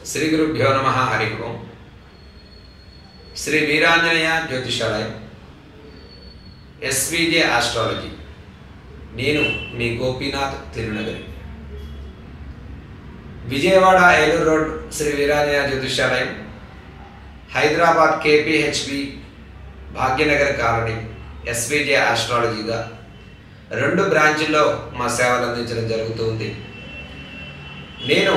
శ్రీ గురుభ్యో నమ హరి ఓం శ్రీ వీరాంజనేయ జ్యోతిషాలయం ఎస్విజే ఆస్ట్రాలజీ నేను మీ గోపీనాథ్ తిరునగరి విజయవాడ ఏలూరు రోడ్ శ్రీ వీరాంజనేయ జ్యోతిషాలయం హైదరాబాద్ కేపీహెచ్బి భాగ్యనగర్ కాలనీ ఎస్విజే ఆస్ట్రాలజీగా రెండు బ్రాంచుల్లో మా సేవలు అందించడం జరుగుతుంది నేను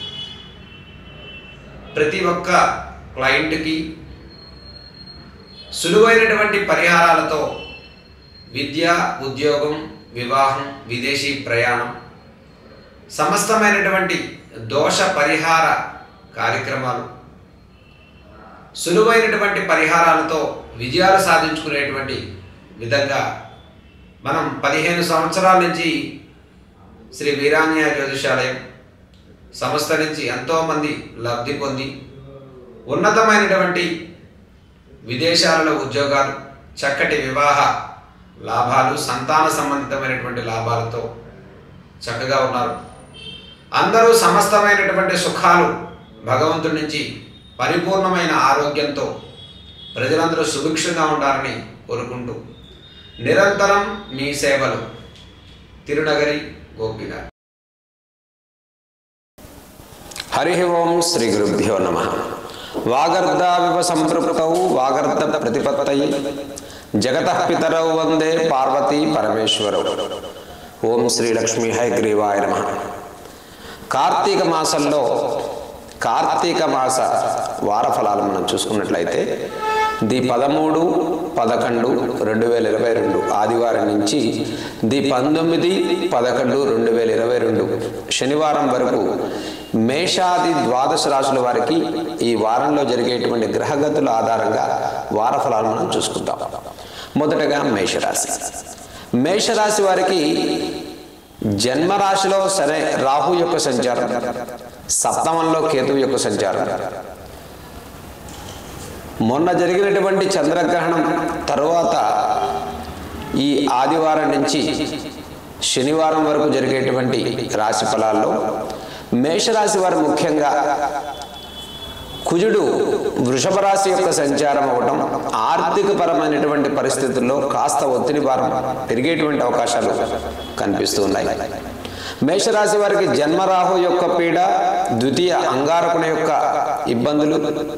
ప్రతి ఒక్క క్లయింట్కి సులువైనటువంటి పరిహారాలతో విద్య ఉద్యోగం వివాహం విదేశీ ప్రయాణం సమస్తమైనటువంటి దోష పరిహార కార్యక్రమాలు సులువైనటువంటి పరిహారాలతో విజయాలు సాధించుకునేటువంటి విధంగా మనం పదిహేను సంవత్సరాల నుంచి శ్రీ వీరాంజనేయ జ్యోతిషాలయం సంస్థ నుంచి ఎంతోమంది లబ్ధి పొంది ఉన్నతమైనటువంటి విదేశాలలో ఉద్యోగాలు చక్కటి వివాహ లాభాలు సంతాన సంబంధితమైనటువంటి లాభాలతో చక్కగా ఉన్నారు అందరూ సమస్తమైనటువంటి సుఖాలు భగవంతుడి నుంచి పరిపూర్ణమైన ఆరోగ్యంతో ప్రజలందరూ సుభిక్షంగా ఉండాలని కోరుకుంటూ నిరంతరం మీ సేవలు తిరునగరి గోపినాథ్ హరి ఓం శ్రీ గురుభ్యో నమ వాగర్ధావివ సంపృక్తౌ వాగర్ధ ప్రతిపత్తయి జగత పితరౌ వందే పార్వతీ పరమేశ్వరౌ ఓం శ్రీ లక్ష్మీ హైగ్రీవాయ నమ కార్తీక మాసంలో కార్తీక మాస వారఫలాలు మనం చూసుకున్నట్లయితే ది పదమూడు పదకొండు రెండు వేల ఇరవై రెండు ఆదివారం నుంచి ది పంతొమ్మిది పదకొండు రెండు వేల ఇరవై రెండు శనివారం వరకు మేషాది ద్వాదశ రాశుల వారికి ఈ వారంలో జరిగేటువంటి గ్రహగతుల ఆధారంగా వారఫలాలు మనం చూసుకుంటాం మొదటగా మేషరాశి మేషరాశి వారికి జన్మరాశిలో సరే రాహు యొక్క సంచారం సప్తమంలో కేతువు యొక్క సంచారం మొన్న జరిగినటువంటి చంద్రగ్రహణం తరువాత ఈ ఆదివారం నుంచి శనివారం వరకు జరిగేటువంటి రాశి ఫలాల్లో మేషరాశి వారు ముఖ్యంగా కుజుడు వృషభ రాశి యొక్క సంచారం అవ్వటం ఆర్థిక పరమైనటువంటి పరిస్థితుల్లో కాస్త ఒత్తిడి భారం పెరిగేటువంటి అవకాశాలు కనిపిస్తూ ఉన్నాయి మేషరాశి వారికి జన్మరాహు యొక్క పీడ ద్వితీయ అంగారకుని యొక్క ఇబ్బందులు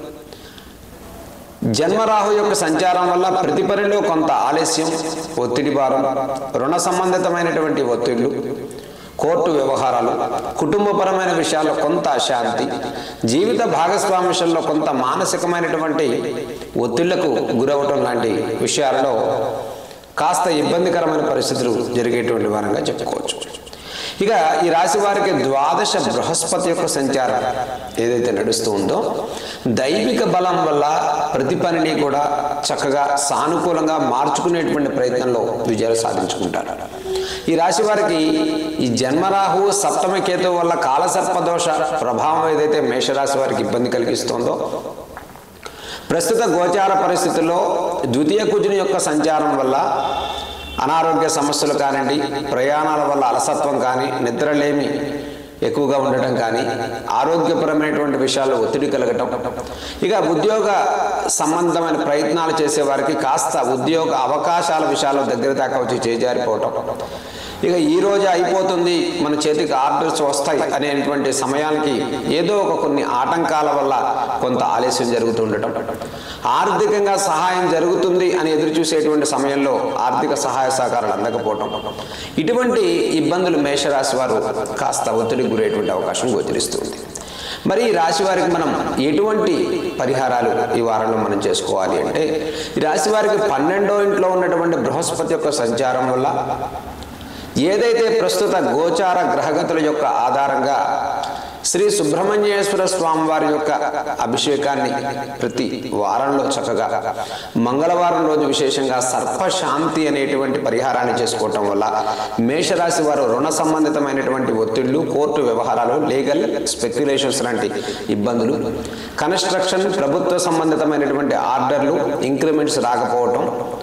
జన్మరాహు యొక్క సంచారం వల్ల ప్రతి పనిలో కొంత ఆలస్యం ఒత్తిడి భారం రుణ సంబంధితమైనటువంటి ఒత్తిళ్లు కోర్టు వ్యవహారాలు కుటుంబపరమైన విషయాల్లో కొంత అశాంతి జీవిత భాగస్వామి విషయంలో కొంత మానసికమైనటువంటి ఒత్తిళ్లకు గురవటం లాంటి విషయాలలో కాస్త ఇబ్బందికరమైన పరిస్థితులు జరిగేటువంటి వారంగా చెప్పుకోవచ్చు ఇక ఈ రాశి వారికి ద్వాదశ బృహస్పతి యొక్క సంచారం ఏదైతే నడుస్తూ ఉందో దైవిక బలం వల్ల ప్రతి పనిని కూడా చక్కగా సానుకూలంగా మార్చుకునేటువంటి ప్రయత్నంలో విజయాలు సాధించుకుంటారు ఈ రాశి వారికి ఈ జన్మరాహు సప్తమ కేతు వల్ల కాలసర్పదోష ప్రభావం ఏదైతే మేషరాశి వారికి ఇబ్బంది కలిగిస్తుందో ప్రస్తుత గోచార పరిస్థితుల్లో ద్వితీయ కుజుని యొక్క సంచారం వల్ల అనారోగ్య సమస్యలు కానివ్వండి ప్రయాణాల వల్ల అలసత్వం కానీ నిద్రలేమి ఎక్కువగా ఉండటం కానీ ఆరోగ్యపరమైనటువంటి విషయాల్లో ఒత్తిడి కలగటం ఇక ఉద్యోగ సంబంధమైన ప్రయత్నాలు చేసే వారికి కాస్త ఉద్యోగ అవకాశాల విషయాల్లో దగ్గర దాకా వచ్చి చేజారిపోవటం ఇక ఈ రోజు అయిపోతుంది మన చేతికి ఆర్డర్స్ వస్తాయి అనేటువంటి సమయానికి ఏదో ఒక కొన్ని ఆటంకాల వల్ల కొంత ఆలస్యం జరుగుతుండటం ఆర్థికంగా సహాయం జరుగుతుంది అని ఎదురు చూసేటువంటి సమయంలో ఆర్థిక సహాయ సహకారాలు అందకపోవటం ఇటువంటి ఇబ్బందులు మేషరాశి వారు కాస్త ఒత్తిడికి గురేటువంటి అవకాశం గోచరిస్తుంది మరి ఈ రాశి వారికి మనం ఎటువంటి పరిహారాలు ఈ వారంలో మనం చేసుకోవాలి అంటే ఈ రాశి వారికి పన్నెండో ఇంట్లో ఉన్నటువంటి బృహస్పతి యొక్క సంచారం వల్ల ఏదైతే ప్రస్తుత గోచార గ్రహగతుల యొక్క ఆధారంగా శ్రీ సుబ్రహ్మణ్యేశ్వర స్వామి వారి యొక్క అభిషేకాన్ని ప్రతి వారంలో చక్కగా మంగళవారం రోజు విశేషంగా సర్పశాంతి అనేటువంటి పరిహారాన్ని చేసుకోవటం వల్ల మేషరాశి వారు రుణ సంబంధితమైనటువంటి ఒత్తిళ్లు కోర్టు వ్యవహారాలు లీగల్ స్పెక్యులేషన్స్ లాంటి ఇబ్బందులు కన్స్ట్రక్షన్ ప్రభుత్వ సంబంధితమైనటువంటి ఆర్డర్లు ఇంక్రిమెంట్స్ రాకపోవటం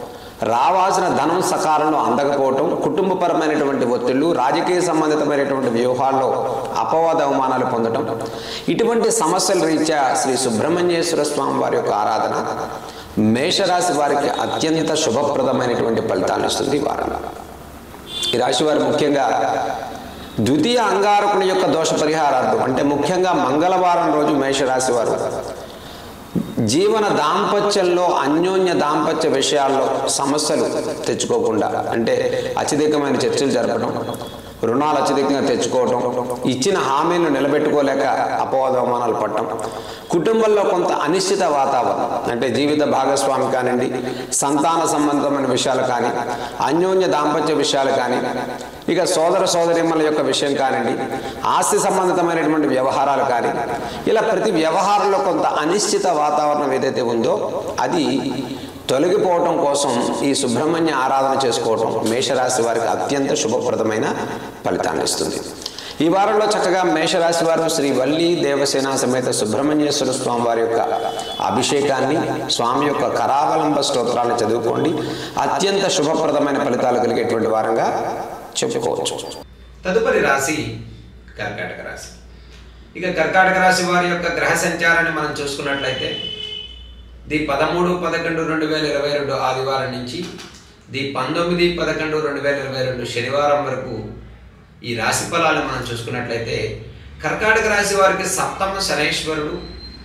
రావాల్సిన ధనం సకాలంలో అందకపోవటం కుటుంబపరమైనటువంటి ఒత్తిళ్లు రాజకీయ సంబంధితమైనటువంటి వ్యూహాల్లో అపవాద అవమానాలు పొందటం ఇటువంటి సమస్యల రీత్యా శ్రీ సుబ్రహ్మణ్యేశ్వర స్వామి వారి యొక్క ఆరాధన మేషరాశి వారికి అత్యంత శుభప్రదమైనటువంటి ఫలితాలు ఇస్తుంది ఈ వారం ఈ రాశి వారు ముఖ్యంగా ద్వితీయ అంగారకుని యొక్క దోష పరిహారార్థం అంటే ముఖ్యంగా మంగళవారం రోజు మేషరాశి వారు జీవన దాంపత్యంలో అన్యోన్య దాంపత్య విషయాల్లో సమస్యలు తెచ్చుకోకుండా అంటే అత్యధికమైన చర్చలు జరపడం రుణాలు అత్యధికంగా తెచ్చుకోవటం ఇచ్చిన హామీలను నిలబెట్టుకోలేక అపవాదవమానాలు పడటం కుటుంబంలో కొంత అనిశ్చిత వాతావరణం అంటే జీవిత భాగస్వామి కానివ్వండి సంతాన సంబంధమైన విషయాలు కానీ అన్యోన్య దాంపత్య విషయాలు కానీ ఇక సోదర సోదరిమ్మల యొక్క విషయం కానివ్వండి ఆస్తి సంబంధితమైనటువంటి వ్యవహారాలు కానీ ఇలా ప్రతి వ్యవహారంలో కొంత అనిశ్చిత వాతావరణం ఏదైతే ఉందో అది తొలగిపోవటం కోసం ఈ సుబ్రహ్మణ్య ఆరాధన చేసుకోవటం మేషరాశి వారికి అత్యంత శుభప్రదమైన ఫలితాన్ని ఇస్తుంది ఈ వారంలో చక్కగా మేషరాశి వారు శ్రీ వల్లి దేవసేన సమేత సుబ్రహ్మణ్యేశ్వర స్వామి వారి యొక్క అభిషేకాన్ని స్వామి యొక్క కరావలంబ స్తోత్రాన్ని చదువుకోండి అత్యంత శుభప్రదమైన ఫలితాలు కలిగేటువంటి వారంగా చెప్పుకోవచ్చు తదుపరి రాశి కర్కాటక రాశి ఇక కర్కాటక రాశి వారి యొక్క గ్రహ సంచారాన్ని మనం చూసుకున్నట్లయితే ది పదమూడు పదకొండు రెండు వేల ఇరవై రెండు ఆదివారం నుంచి ది పంతొమ్మిది పదకొండు రెండు వేల ఇరవై రెండు శనివారం వరకు ఈ రాశి ఫలాలు మనం చూసుకున్నట్లయితే కర్కాటక రాశి వారికి సప్తమ శనైశ్వరుడు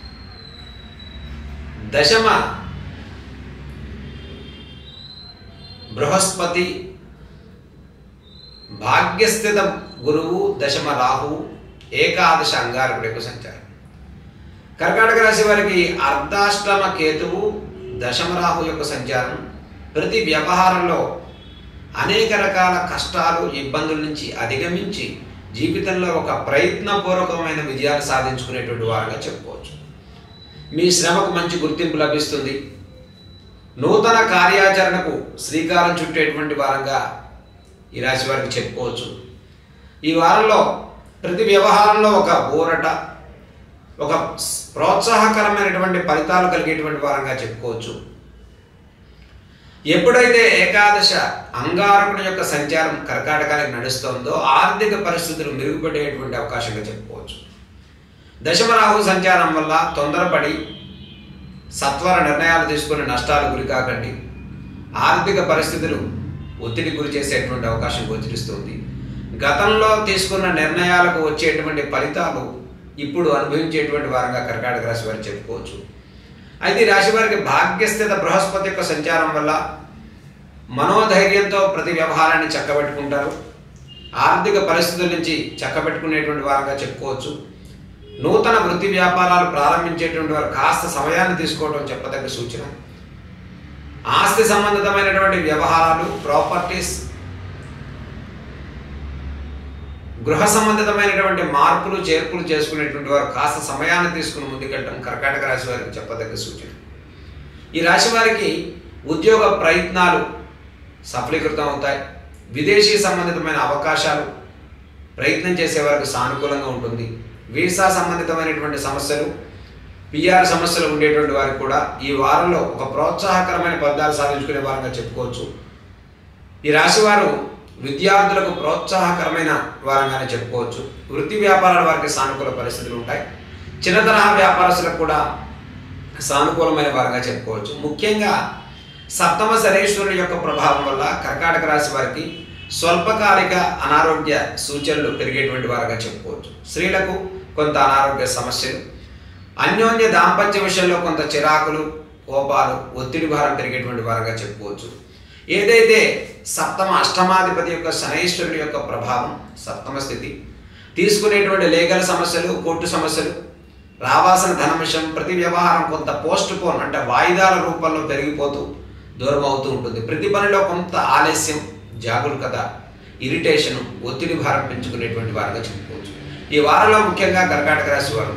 దశమ బృహస్పతి భాగ్యస్థిత గురువు దశమ రాహు ఏకాదశ అంగారకుడు యొక్క సంచారం కర్కాటక రాశి వారికి అర్ధాష్టమ కేతువు దశమ రాహు యొక్క సంచారం ప్రతి వ్యవహారంలో అనేక రకాల కష్టాలు ఇబ్బందుల నుంచి అధిగమించి జీవితంలో ఒక ప్రయత్నపూర్వకమైన విజయాలు సాధించుకునేటువంటి వారుగా చెప్పుకోవచ్చు మీ శ్రమకు మంచి గుర్తింపు లభిస్తుంది నూతన కార్యాచరణకు శ్రీకారం చుట్టేటువంటి వారంగా ఈ రాశి వారికి చెప్పుకోవచ్చు ఈ వారంలో ప్రతి వ్యవహారంలో ఒక ఊరట ఒక ప్రోత్సాహకరమైనటువంటి ఫలితాలు కలిగేటువంటి వారంగా చెప్పుకోవచ్చు ఎప్పుడైతే ఏకాదశ అంగారకుడి యొక్క సంచారం కర్కాటకానికి నడుస్తుందో ఆర్థిక పరిస్థితులు మెరుగుపడేటువంటి అవకాశంగా చెప్పుకోవచ్చు దశమరాహు సంచారం వల్ల తొందరపడి సత్వర నిర్ణయాలు తీసుకుని నష్టాలు గురి కాకండి ఆర్థిక పరిస్థితులు ఒత్తిడి గురి చేసేటువంటి అవకాశం గోచరిస్తుంది గతంలో తీసుకున్న నిర్ణయాలకు వచ్చేటువంటి ఫలితాలు ఇప్పుడు అనుభవించేటువంటి వారంగా కర్కాటక రాశి వారు చెప్పుకోవచ్చు అయితే ఈ రాశి వారికి భాగ్యస్థిత బృహస్పతి యొక్క సంచారం వల్ల మనోధైర్యంతో ప్రతి వ్యవహారాన్ని చక్కబెట్టుకుంటారు ఆర్థిక పరిస్థితుల నుంచి చక్కబెట్టుకునేటువంటి వారంగా చెప్పుకోవచ్చు నూతన వృత్తి వ్యాపారాలు ప్రారంభించేటువంటి వారు కాస్త సమయాన్ని తీసుకోవడం చెప్పదగ్గ సూచన ఆస్తి సంబంధితమైనటువంటి వ్యవహారాలు ప్రాపర్టీస్ గృహ సంబంధితమైనటువంటి మార్పులు చేర్పులు చేసుకునేటువంటి వారు కాస్త సమయాన్ని తీసుకుని ముందుకెళ్ళడం కర్కాటక రాశి వారికి చెప్పదగ్గ సూచన ఈ రాశి వారికి ఉద్యోగ ప్రయత్నాలు సఫలీకృతం అవుతాయి విదేశీ సంబంధితమైన అవకాశాలు ప్రయత్నం చేసే వారికి సానుకూలంగా ఉంటుంది వీసా సంబంధితమైనటువంటి సమస్యలు పిఆర్ సమస్యలు ఉండేటువంటి వారికి కూడా ఈ వారంలో ఒక ప్రోత్సాహకరమైన ఫలితాలు సాధించుకునే వారంగా చెప్పుకోవచ్చు ఈ రాశి వారు విద్యార్థులకు ప్రోత్సాహకరమైన వారంగానే చెప్పుకోవచ్చు వృత్తి వ్యాపారాల వారికి సానుకూల పరిస్థితులు ఉంటాయి చిన్న తరహా వ్యాపారస్తులకు కూడా సానుకూలమైన వారంగా చెప్పుకోవచ్చు ముఖ్యంగా సప్తమ శనేశ్వరుని యొక్క ప్రభావం వల్ల కర్కాటక రాశి వారికి స్వల్పకాలిక అనారోగ్య సూచనలు పెరిగేటువంటి వారుగా చెప్పుకోవచ్చు స్త్రీలకు కొంత అనారోగ్య సమస్యలు అన్యోన్య దాంపత్య విషయంలో కొంత చిరాకులు కోపాలు ఒత్తిడి భారం పెరిగేటువంటి వారుగా చెప్పుకోవచ్చు ఏదైతే సప్తమ అష్టమాధిపతి యొక్క శనైశ్వరుని యొక్క ప్రభావం సప్తమ స్థితి తీసుకునేటువంటి లీగల్ సమస్యలు కోర్టు సమస్యలు రావాల్సిన ధన విషయం ప్రతి వ్యవహారం కొంత పోస్ట్ పోన్ అంటే వాయిదాల రూపంలో పెరిగిపోతూ దూరం అవుతూ ఉంటుంది ప్రతి పనిలో కొంత ఆలస్యం జాగరూకత ఇరిటేషన్ ఒత్తిడి భారం పెంచుకునేటువంటి వారుగా చెప్పుకోవచ్చు ఈ వారంలో ముఖ్యంగా కర్కాటక రాశి వారు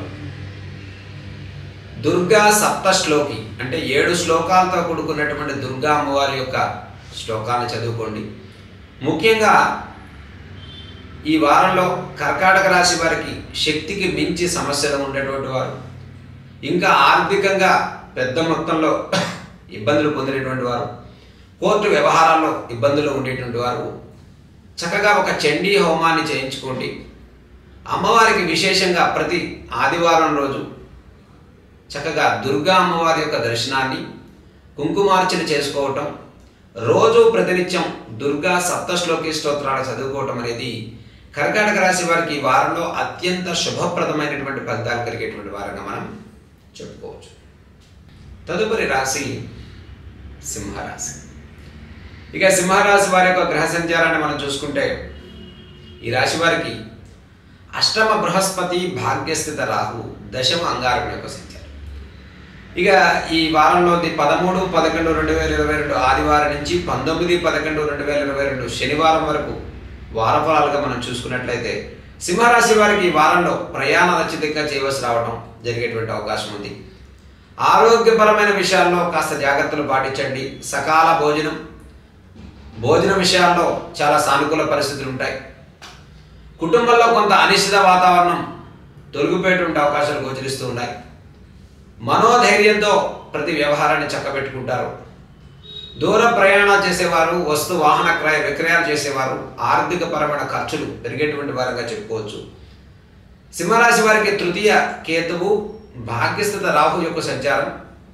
దుర్గా సప్త శ్లోకి అంటే ఏడు శ్లోకాలతో కూడుకున్నటువంటి దుర్గా అమ్మవారి యొక్క శ్లోకాలను చదువుకోండి ముఖ్యంగా ఈ వారంలో కర్కాటక రాశి వారికి శక్తికి మించి సమస్యలు ఉండేటువంటి వారు ఇంకా ఆర్థికంగా పెద్ద మొత్తంలో ఇబ్బందులు పొందినటువంటి వారు కోర్టు వ్యవహారాల్లో ఇబ్బందులు ఉండేటువంటి వారు చక్కగా ఒక చండీ హోమాన్ని చేయించుకోండి అమ్మవారికి విశేషంగా ప్రతి ఆదివారం రోజు చక్కగా దుర్గా అమ్మవారి యొక్క దర్శనాన్ని కుంకుమార్చన చేసుకోవటం రోజు ప్రతినిత్యం దుర్గా సప్తశ్లోకి స్తోత్రాలు చదువుకోవటం అనేది కర్కాటక రాశి వారికి ఈ వారంలో అత్యంత శుభప్రదమైనటువంటి ఫలితాలు కలిగేటువంటి వారంగా మనం చెప్పుకోవచ్చు తదుపరి రాశి సింహరాశి ఇక సింహరాశి వారి యొక్క గ్రహ సంచారాన్ని మనం చూసుకుంటే ఈ రాశి వారికి అష్టమ బృహస్పతి భాగ్యస్థిత రాహు దశమ అంగారకుని యొక్క సంచారం ఇక ఈ వారంలోది పదమూడు పదకొండు రెండు వేల ఇరవై రెండు ఆదివారం నుంచి పంతొమ్మిది పదకొండు రెండు వేల ఇరవై రెండు శనివారం వరకు వారఫలాలుగా మనం చూసుకున్నట్లయితే సింహరాశి వారికి ఈ వారంలో ప్రయాణ రచితంగా చేయవలసి రావడం జరిగేటువంటి అవకాశం ఉంది ఆరోగ్యపరమైన విషయాల్లో కాస్త జాగ్రత్తలు పాటించండి సకాల భోజనం భోజన విషయాల్లో చాలా సానుకూల పరిస్థితులు ఉంటాయి కుటుంబంలో కొంత అనిశ్చిత వాతావరణం తొలగిపోయేటువంటి అవకాశాలు గోచరిస్తూ ఉన్నాయి మనోధైర్యంతో ప్రతి వ్యవహారాన్ని చక్కబెట్టుకుంటారు దూర ప్రయాణాలు చేసేవారు వస్తు వాహన క్రయ విక్రయాలు చేసేవారు ఆర్థిక పరమైన ఖర్చులు పెరిగేటువంటి వారంగా చెప్పుకోవచ్చు సింహరాశి వారికి తృతీయ కేతువు భాగ్యస్థిత రాహు యొక్క సంచారం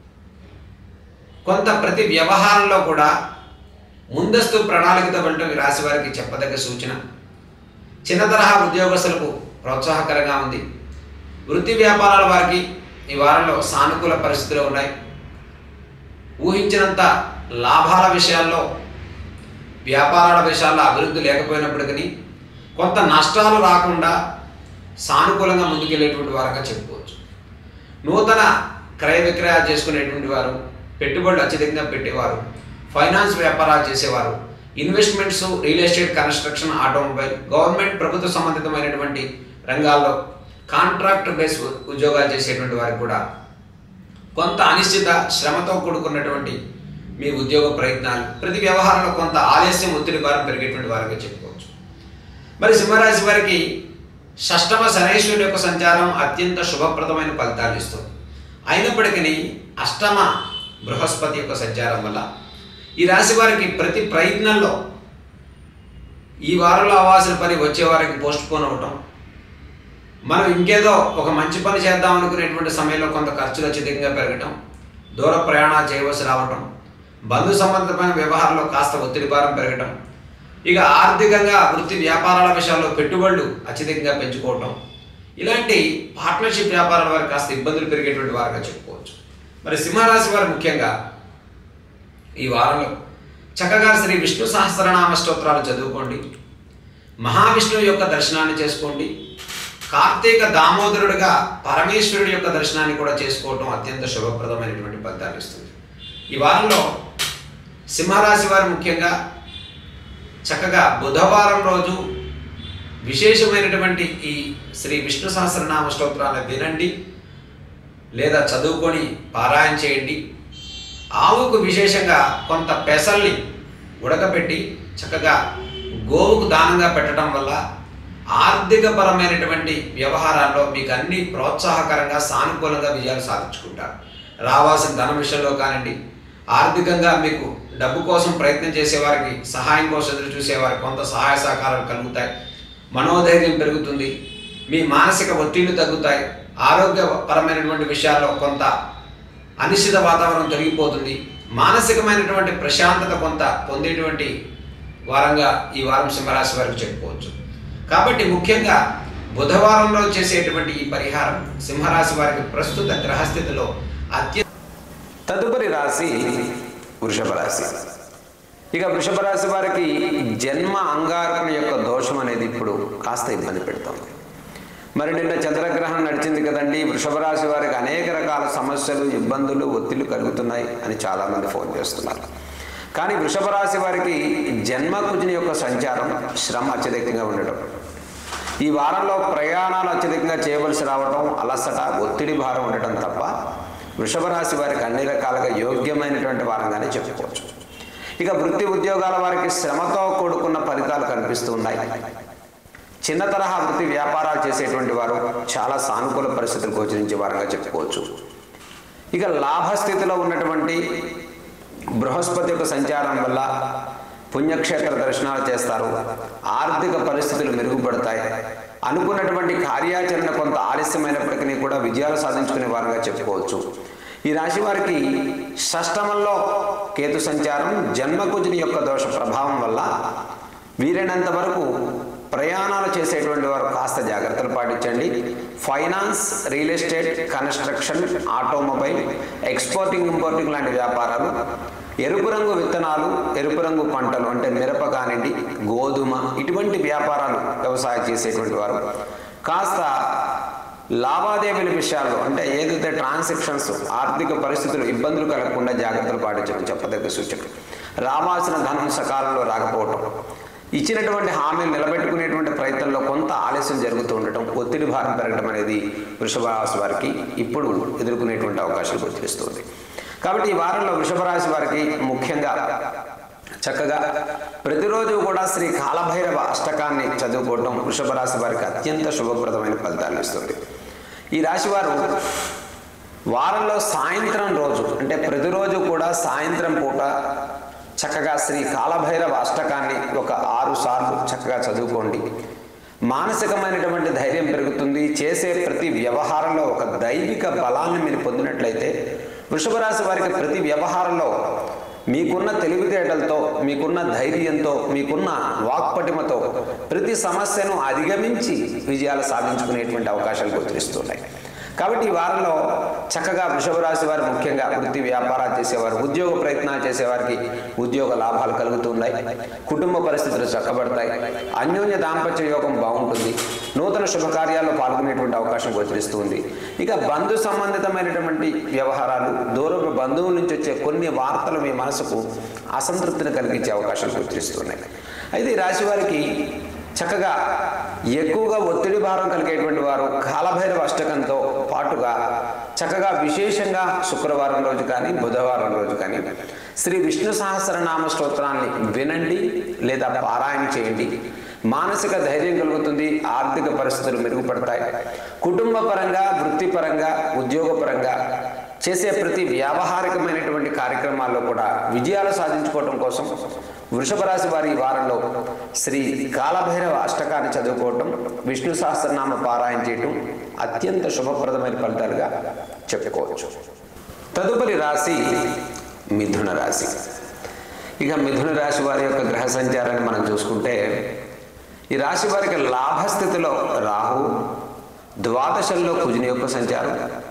కొంత ప్రతి వ్యవహారంలో కూడా ముందస్తు ప్రణాళికతో వెళ్ళడం ఈ రాశి వారికి చెప్పదగ్గ సూచన చిన్న తరహా ఉద్యోగస్తులకు ప్రోత్సాహకరంగా ఉంది వృత్తి వ్యాపారాల వారికి ఈ వారంలో సానుకూల పరిస్థితులు ఉన్నాయి ఊహించినంత లాభాల విషయాల్లో వ్యాపారాల విషయాల్లో అభివృద్ధి లేకపోయినప్పటికీ కొంత నష్టాలు రాకుండా సానుకూలంగా ముందుకెళ్ళేటువంటి వారంగా చెప్పుకోవచ్చు నూతన క్రయ విక్రయాలు చేసుకునేటువంటి వారు పెట్టుబడులు అత్యధికంగా పెట్టేవారు ఫైనాన్స్ వ్యాపారాలు చేసేవారు investments real estate construction automobile government ప్రభుత్వ సంబంధితమైనటువంటి రంగాల్లో కాంట్రాక్ట్ బేస్ ఉద్యోగాలు చేసేటువంటి వారికి కూడా కొంత అనిశ్చిత శ్రమతో కూడుకున్నటువంటి మీ ఉద్యోగ ప్రయత్నాలు ప్రతి వ్యవహారంలో కొంత ఆలస్యం ఒత్తిడి భారం పెరిగేటువంటి వారిగా చెప్పుకోవచ్చు మరి సింహరాశి వారికి షష్టమ శనైశ్వరుడు యొక్క సంచారం అత్యంత శుభప్రదమైన ఫలితాలు ఇస్తుంది అయినప్పటికీ అష్టమ బృహస్పతి యొక్క సంచారం వల్ల ఈ రాశి వారికి ప్రతి ప్రయత్నంలో ఈ వారంలో అవ్వాల్సిన పని వచ్చే వారికి పోస్ట్ పోన్ అవటం మనం ఇంకేదో ఒక మంచి పని చేద్దాం అనుకునేటువంటి సమయంలో కొంత ఖర్చులు అత్యధికంగా పెరగటం దూర ప్రయాణాలు చేయవలసి రావటం బంధు సంబంధమైన వ్యవహారంలో కాస్త ఒత్తిడి భారం పెరగటం ఇక ఆర్థికంగా వృత్తి వ్యాపారాల విషయాల్లో పెట్టుబడులు అత్యధికంగా పెంచుకోవటం ఇలాంటి పార్ట్నర్షిప్ వ్యాపారాల వారికి కాస్త ఇబ్బందులు పెరిగేటువంటి వారుగా చెప్పుకోవచ్చు మరి సింహరాశి వారు ముఖ్యంగా ఈ వారంలో చక్కగా శ్రీ విష్ణు సహస్రనామ స్తోత్రాలు చదువుకోండి మహావిష్ణువు యొక్క దర్శనాన్ని చేసుకోండి కార్తీక దామోదరుడిగా పరమేశ్వరుడి యొక్క దర్శనాన్ని కూడా చేసుకోవటం అత్యంత శుభప్రదమైనటువంటి ఫలితాలు ఇస్తుంది ఈ వారంలో సింహరాశి వారు ముఖ్యంగా చక్కగా బుధవారం రోజు విశేషమైనటువంటి ఈ శ్రీ విష్ణు సహస్రనామ స్తోత్రాలను వినండి లేదా చదువుకొని పారాయణ చేయండి ఆవుకు విశేషంగా కొంత పెసల్ని ఉడకపెట్టి చక్కగా గోవుకు దానంగా పెట్టడం వల్ల ఆర్థికపరమైనటువంటి వ్యవహారాల్లో మీకు అన్ని ప్రోత్సాహకరంగా సానుకూలంగా విజయాలు సాధించుకుంటారు రావాల్సిన ధన విషయంలో కానివ్వండి ఆర్థికంగా మీకు డబ్బు కోసం ప్రయత్నం చేసేవారికి సహాయం కోసం ఎదురు చూసేవారికి కొంత సహాయ సహకారాలు కలుగుతాయి మనోధైర్యం పెరుగుతుంది మీ మానసిక ఒత్తిళ్లు తగ్గుతాయి ఆరోగ్యపరమైనటువంటి విషయాల్లో కొంత అనిశ్చిత వాతావరణం తొలగిపోతుంది మానసికమైనటువంటి ప్రశాంతత కొంత పొందేటువంటి వారంగా ఈ వారం సింహరాశి వారికి చెప్పుకోవచ్చు కాబట్టి ముఖ్యంగా బుధవారంలో చేసేటువంటి ఈ పరిహారం సింహరాశి వారికి ప్రస్తుత గ్రహస్థితిలో అత్యంత తదుపరి రాశి వృషభ రాశి ఇక వృషభ రాశి వారికి జన్మ అంగారకుని యొక్క దోషం అనేది ఇప్పుడు కాస్త ఇబ్బంది పెడుతుంది మరి నిన్న చంద్రగ్రహణం నడిచింది కదండి వృషభ రాశి వారికి అనేక రకాల సమస్యలు ఇబ్బందులు ఒత్తిళ్లు కలుగుతున్నాయి అని చాలామంది ఫోన్ చేస్తున్నారు కానీ వృషభ రాశి వారికి జన్మ కుజుని యొక్క సంచారం శ్రమ అత్యధికంగా ఉండడం ఈ వారంలో ప్రయాణాలు అత్యధికంగా చేయవలసి రావడం అలసట ఒత్తిడి భారం ఉండటం తప్ప వృషభ రాశి వారికి అన్ని రకాలుగా యోగ్యమైనటువంటి వారంగానే చెప్పుకోవచ్చు ఇక వృత్తి ఉద్యోగాల వారికి శ్రమతో కూడుకున్న ఫలితాలు కనిపిస్తూ ఉన్నాయి చిన్న తరహా వృత్తి వ్యాపారాలు చేసేటువంటి వారు చాలా సానుకూల పరిస్థితులు గోచరించే వారంగా చెప్పుకోవచ్చు ఇక లాభస్థితిలో ఉన్నటువంటి బృహస్పతి యొక్క సంచారం వల్ల పుణ్యక్షేత్ర దర్శనాలు చేస్తారు ఆర్థిక పరిస్థితులు మెరుగుపడతాయి అనుకున్నటువంటి కార్యాచరణ కొంత ఆలస్యమైనప్పటికీ కూడా విజయాలు సాధించుకునే వారుగా చెప్పుకోవచ్చు ఈ రాశి వారికి షష్టమంలో కేతు సంచారం జన్మకుజుని యొక్క దోష ప్రభావం వల్ల వీలైనంత వరకు ప్రయాణాలు చేసేటువంటి వారు కాస్త జాగ్రత్తలు పాటించండి finance real estate construction automobile exporting importing లాంటి వ్యాపారాలు ఎరుపు రంగు విత్తనాలు ఎరుపు రంగు పంటలు అంటే మిరప కానివ్వండి గోధుమ ఇటువంటి వ్యాపారాలు వ్యవసాయం చేసేటువంటి వారు కాస్త లావాదేవీల విషయాల్లో అంటే ఏదైతే ట్రాన్సాక్షన్స్ ఆర్థిక పరిస్థితులు ఇబ్బందులు కలగకుండా జాగ్రత్తలు పాటించడం చెప్పదగ్గ సూచన రావాల్సిన ధనం సకాలంలో రాకపోవటం ఇచ్చినటువంటి హామీలు నిలబెట్టుకునేటువంటి ప్రయత్నంలో కొంత ఆలస్యం జరుగుతూ ఉండటం ఒత్తిడి భారం పెరగడం అనేది వృషభ రాశి వారికి ఇప్పుడు ఎదుర్కొనేటువంటి అవకాశాలు గోచరిస్తుంది కాబట్టి ఈ వారంలో వృషభ రాశి వారికి ముఖ్యంగా చక్కగా ప్రతిరోజు కూడా శ్రీ కాలభైరవ అష్టకాన్ని చదువుకోవటం వృషభ రాశి వారికి అత్యంత శుభప్రదమైన ఫలితాలు ఇస్తుంది ఈ రాశి వారు వారంలో సాయంత్రం రోజు అంటే ప్రతిరోజు కూడా సాయంత్రం పూట చక్కగా శ్రీ కాలభైరవ అష్టకాన్ని ఒక ఆరు సార్లు చక్కగా చదువుకోండి మానసికమైనటువంటి ధైర్యం పెరుగుతుంది చేసే ప్రతి వ్యవహారంలో ఒక దైవిక బలాన్ని మీరు పొందినట్లయితే వృషభ రాశి వారికి ప్రతి వ్యవహారంలో మీకున్న తెలివితేటలతో మీకున్న ధైర్యంతో మీకున్న వాక్పటిమతో ప్రతి సమస్యను అధిగమించి విజయాలు సాధించుకునేటువంటి అవకాశాలు గోచరిస్తున్నాయి కాబట్టి ఈ వారంలో చక్కగా వృషభ రాశి వారు ముఖ్యంగా వృత్తి వ్యాపారాలు చేసేవారు ఉద్యోగ ప్రయత్నాలు చేసేవారికి ఉద్యోగ లాభాలు కలుగుతున్నాయి కుటుంబ పరిస్థితులు చక్కబడతాయి అన్యోన్య దాంపత్య యోగం బాగుంటుంది నూతన శుభకార్యాల్లో పాల్గొనేటువంటి అవకాశం గోచరిస్తుంది ఇక బంధు సంబంధితమైనటువంటి వ్యవహారాలు దూరపు బంధువుల నుంచి వచ్చే కొన్ని వార్తలు మీ మనసుకు అసంతృప్తిని కలిగించే అవకాశాలు గోచరిస్తున్నాయి అయితే ఈ రాశి వారికి చక్కగా ఎక్కువగా ఒత్తిడి భారం కలిగేటువంటి వారు కాలభైరవ అష్టకంతో పాటుగా చక్కగా విశేషంగా శుక్రవారం రోజు కానీ బుధవారం రోజు కానీ శ్రీ విష్ణు సహస్రనామ స్తోత్రాన్ని వినండి లేదా పారాయణ చేయండి మానసిక ధైర్యం కలుగుతుంది ఆర్థిక పరిస్థితులు మెరుగుపడతాయి కుటుంబ పరంగా వృత్తిపరంగా ఉద్యోగపరంగా చేసే ప్రతి వ్యావహారికమైనటువంటి కార్యక్రమాల్లో కూడా విజయాలు సాధించుకోవడం కోసం వృషభ రాశి వారి ఈ వారంలో శ్రీ కాలభైరవ అష్టకాన్ని చదువుకోవటం విష్ణు సహస్రనామ పారాయణ చేయటం అత్యంత శుభప్రదమైన ఫలితాలుగా చెప్పుకోవచ్చు తదుపరి రాశి మిథున రాశి ఇక మిథున రాశి వారి యొక్క గ్రహ సంచారాన్ని మనం చూసుకుంటే ఈ రాశి వారికి లాభస్థితిలో రాహు ద్వాదశంలో కుజుని యొక్క సంచారం